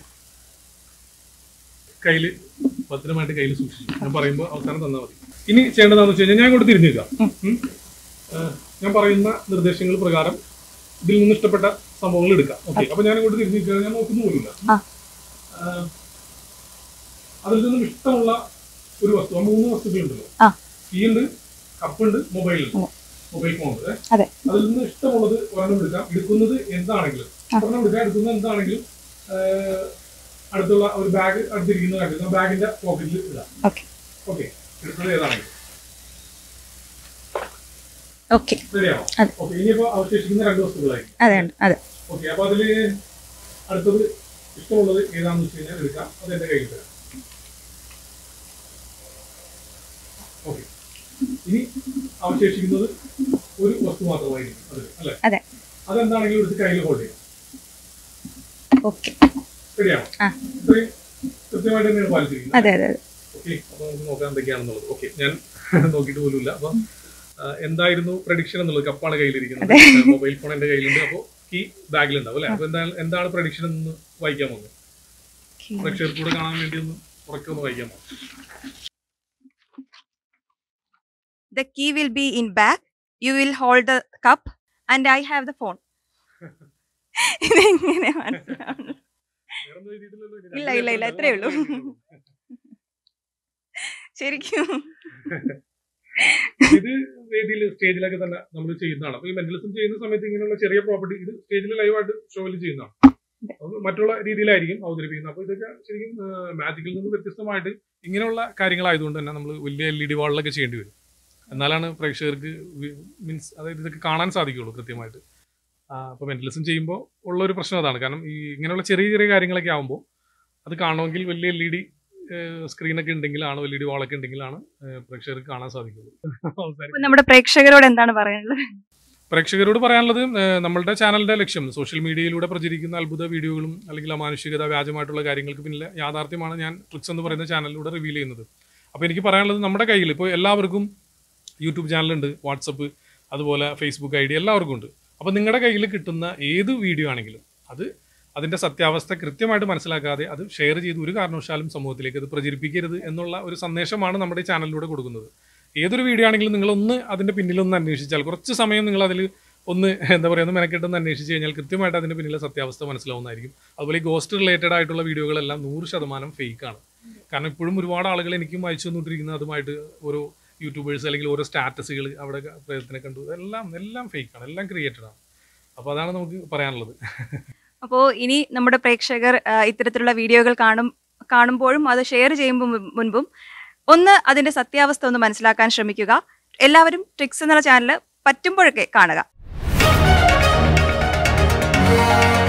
കയ്യിൽ ഭദ്രമായിട്ട് കയ്യിൽ സൂക്ഷിച്ചു ഞാൻ പറയുമ്പോൾ അവസാനം തന്നാൽ മതി ഇനി ചെയ്യേണ്ടതാണെന്ന് വെച്ച് കഴിഞ്ഞാൽ ഞാൻ ഇങ്ങോട്ട് തിരിഞ്ഞു നിൽക്കാം ഉം. ആ, ഞാൻ പറയുന്ന നിർദ്ദേശങ്ങൾ പ്രകാരം ഇതിൽ നിന്ന് ഇഷ്ടപ്പെട്ട സംഭവങ്ങൾ എടുക്കാം ഓക്കെ അപ്പൊ ഞാൻ ഇങ്ങോട്ട് തിരിഞ്ഞു നിൽക്കുക ഞാൻ നോക്കുന്നു പോലില്ല ആ. അതിൽ നിന്നും ഇഷ്ടമുള്ള ഒരു വസ്തു ആ മൂന്ന് വസ്തുക്കളുണ്ടല്ലോ ആ. കീ ഉണ്ട് കപ്പുണ്ട് മൊബൈൽ ഉണ്ട് മൊബൈൽ ഫോൺ ഉണ്ട് അതെ അതിൽ നിന്ന് ഇഷ്ടമുള്ളത് ഒരെണ്ണം എടുക്കാം എടുക്കുന്നത് എന്താണെങ്കിലും ഒരെണ്ണം എടുക്കാം എടുക്കുന്നത് എന്താണെങ്കിലും ആ, അടുത്തുള്ള ഒരു ബാഗ് അടുത്തിരിക്കുന്ന കാര്യത്തിൽ ആ ബാഗിന്റെ പോക്കറ്റിൽ ഇടാം ഓക്കെ ഓക്കെ എടുത്തത് ഏതാണെങ്കിലും ഓക്കെ ശരിയാണോ അതെ. ഓക്കെ ഇനിയിപ്പോ അവശേഷിക്കുന്ന രണ്ട് വസ്തുക്കളായിരിക്കും അതെ ഉണ്ട് അതെ ഓക്കെ അപ്പൊ അതില് അടുത്തത് ഇഷ്ടമുള്ളത് ഏതാണെന്ന് വെച്ച് കഴിഞ്ഞാൽ എടുക്കാം അത് എന്റെ കയ്യിൽ തരാം ഓക്കെ ഇനി അവശേഷിക്കുന്നത് ഒരു വസ്തു മാത്രമായിരിക്കും അതിൽ അല്ലെ അതെ അതെന്താണെങ്കിലും എടുത്ത് കയ്യിൽ ഹോൾഡ് ചെയ്യാം ഓക്കെ ശരിയാണോ ആ ഇത്രയും കൃത്യമായിട്ട് തന്നെയാണ് പാലിച്ചിരിക്കുന്നത് അതെ അതെ അതെ ഓക്കെ അപ്പൊ നമുക്ക് നോക്കാം എന്തൊക്കെയാണെന്നുള്ളത് ഓക്കെ ഞാൻ നോക്കിയിട്ട് പോലുമില്ല അപ്പൊ ആ, എന്തായിരുന്നു പ്രഡിക്ഷൻ എന്നുള്ളത് കപ്പാണ് കയ്യിലിരിക്കുന്നത് മൊബൈൽ ഫോൺ എന്റെ കയ്യിലുണ്ട് അപ്പോൾ കീ ബാഗിലുണ്ടാവും അല്ലെ അപ്പൊ എന്താണ് എന്താണ് പ്രഡിക്ഷൻ എന്ന് വായിക്കാമോ ഒന്ന്? പ്രേക്ഷകർക്ക് കൂടെ കാണാൻ വേണ്ടി ഒന്ന് ഉറക്കെ ഒന്ന് വായിക്കാമോ The key will be in back. You will hold the cup and I have the phone. ഇതെങ്ങനെ മനസ്സിലാവുന്നു വേറൊന്നും എഴുതിയിട്ടില്ലല്ലോ ഇനി. ഇല്ല ഇല്ല ഇല്ല എത്രയേ ഉള്ളൂ ശരിക്കും ഇത് വേദിയിൽ സ്റ്റേജിലൊക്കെ തന്നെ നമ്മൾ ചെയ്യുന്നതാണ് അപ്പൊ ഈ മെന്റലിസം ചെയ്യുന്ന സമയത്ത് ഇങ്ങനെയുള്ള ചെറിയ പ്രോപ്പർട്ടി ഇത് സ്റ്റേജിൽ ലൈവായിട്ട് ഷോയിൽ ചെയ്യുന്നതാണ് അത് മറ്റുള്ള രീതിയിലായിരിക്കും അവതരിപ്പിക്കുന്നത് അപ്പൊ ഇതൊക്കെ ശരിക്കും മാജിക്കിൽ നിന്ന് വ്യത്യസ്തമായിട്ട് ഇങ്ങനെയുള്ള കാര്യങ്ങളായതുകൊണ്ട് തന്നെ നമ്മൾ വലിയ എൽ ഇ ഡി വാളിലൊക്കെ ചെയ്യേണ്ടി വരും എന്നാലാണ് പ്രേക്ഷകർക്ക് മീൻസ് അതായത് ഇതൊക്കെ കാണാൻ സാധിക്കുള്ളൂ കൃത്യമായിട്ട് അപ്പോൾ മെന്റലിസം ചെയ്യുമ്പോൾ ഉള്ള ഒരു പ്രശ്നം അതാണ് കാരണം ഈ ഇങ്ങനെയുള്ള ചെറിയ ചെറിയ കാര്യങ്ങളൊക്കെ ആകുമ്പോൾ അത് കാണുമെങ്കിൽ വലിയ എൽ ഇ ഡി സ്ക്രീനൊക്കെ ഉണ്ടെങ്കിലാണ് എൽ ഇ ഡി വാളൊക്കെ ഉണ്ടെങ്കിലാണ് ഏഹ്, പ്രേക്ഷകർക്ക് കാണാൻ സാധിക്കുള്ളൂ അപ്പൊ നമ്മുടെ പ്രേക്ഷകരോട് എന്താണ് പറയാനുള്ളത് പ്രേക്ഷകരോട് പറയാനുള്ളത് ഏഹ്, നമ്മളുടെ ചാനലിന്റെ ലക്ഷ്യം സോഷ്യൽ മീഡിയയിലൂടെ പ്രചരിക്കുന്ന അത്ഭുത വീഡിയോകളും അല്ലെങ്കിൽ അമാനുഷികത വ്യാജമായിട്ടുള്ള കാര്യങ്ങൾക്ക് പിന്നിലെ യാഥാർത്ഥ്യമാണ് ഞാൻ ട്രിക്സ് എന്ന് പറയുന്ന ചാനലിലൂടെ റിവീൽ ചെയ്യുന്നത് അപ്പോൾ എനിക്ക് പറയാനുള്ളത് നമ്മുടെ കയ്യിൽ ഇപ്പോൾ എല്ലാവർക്കും യൂട്യൂബ് ചാനലുണ്ട് വാട്സപ്പ് അതുപോലെ ഫേസ്ബുക്ക് ഐ ഡി എല്ലാവർക്കും ഉണ്ട് അപ്പോൾ നിങ്ങളുടെ കയ്യിൽ കിട്ടുന്ന ഏത് വീഡിയോ ആണെങ്കിലും അത് അതിൻ്റെ സത്യാവസ്ഥ കൃത്യമായിട്ട് മനസ്സിലാക്കാതെ അത് ഷെയർ ചെയ്ത് ഒരു കാരണവശാലും സമൂഹത്തിലേക്ക് അത് പ്രചരിപ്പിക്കരുത് എന്നുള്ള ഒരു സന്ദേശമാണ് നമ്മുടെ ഈ ചാനലിലൂടെ കൊടുക്കുന്നത് ഏതൊരു വീഡിയോ ആണെങ്കിലും നിങ്ങളൊന്ന് അതിൻ്റെ പിന്നിലൊന്ന് അന്വേഷിച്ചാൽ കുറച്ച് സമയം നിങ്ങൾ അതിൽ ഒന്ന് എന്താ പറയുക ഒന്ന് മെനക്കെട്ടൊന്ന് അന്വേഷിച്ച് കഴിഞ്ഞാൽ കൃത്യമായിട്ട് അതിൻ്റെ പിന്നിലെ സത്യാവസ്ഥ മനസ്സിലാവുന്നതായിരിക്കും അതുപോലെ ഈ ഗോസ്റ്റ് റിലേറ്റഡ് ആയിട്ടുള്ള വീഡിയോകളെല്ലാം നൂറ് ശതമാനം ഫേക്കാണ് കാരണം ഇപ്പോഴും ഒരുപാട് ആളുകൾ എനിക്കും അയച്ചു തന്നുകൊണ്ടിരിക്കുന്നത് അതുമായിട്ട് ഓരോ യൂട്യൂബേഴ്സ് അല്ലെങ്കിൽ ഓരോ സ്റ്റാറ്റസുകൾ അവിടെ പ്രേതത്തിനെ കണ്ടു എല്ലാം എല്ലാം ഫേക്കാണ് എല്ലാം ക്രിയേറ്റഡ് ആണ് അപ്പോൾ അതാണ് നമുക്ക് പറയാനുള്ളത് അപ്പോൾ ഇനി നമ്മുടെ പ്രേക്ഷകർ ആ, ഇത്തരത്തിലുള്ള വീഡിയോകൾ കാണും കാണുമ്പോഴും അത് ഷെയർ ചെയ്യുമ്പോൾ മുൻ- മുൻപും ഒന്ന് അതിന്റെ സത്യാവസ്ഥ ഒന്ന് മനസ്സിലാക്കാൻ ശ്രമിക്കുക എല്ലാവരും ട്രിക്സ് എന്നുള്ള ചാനൽ പറ്റുമ്പോഴൊക്കെ കാണുക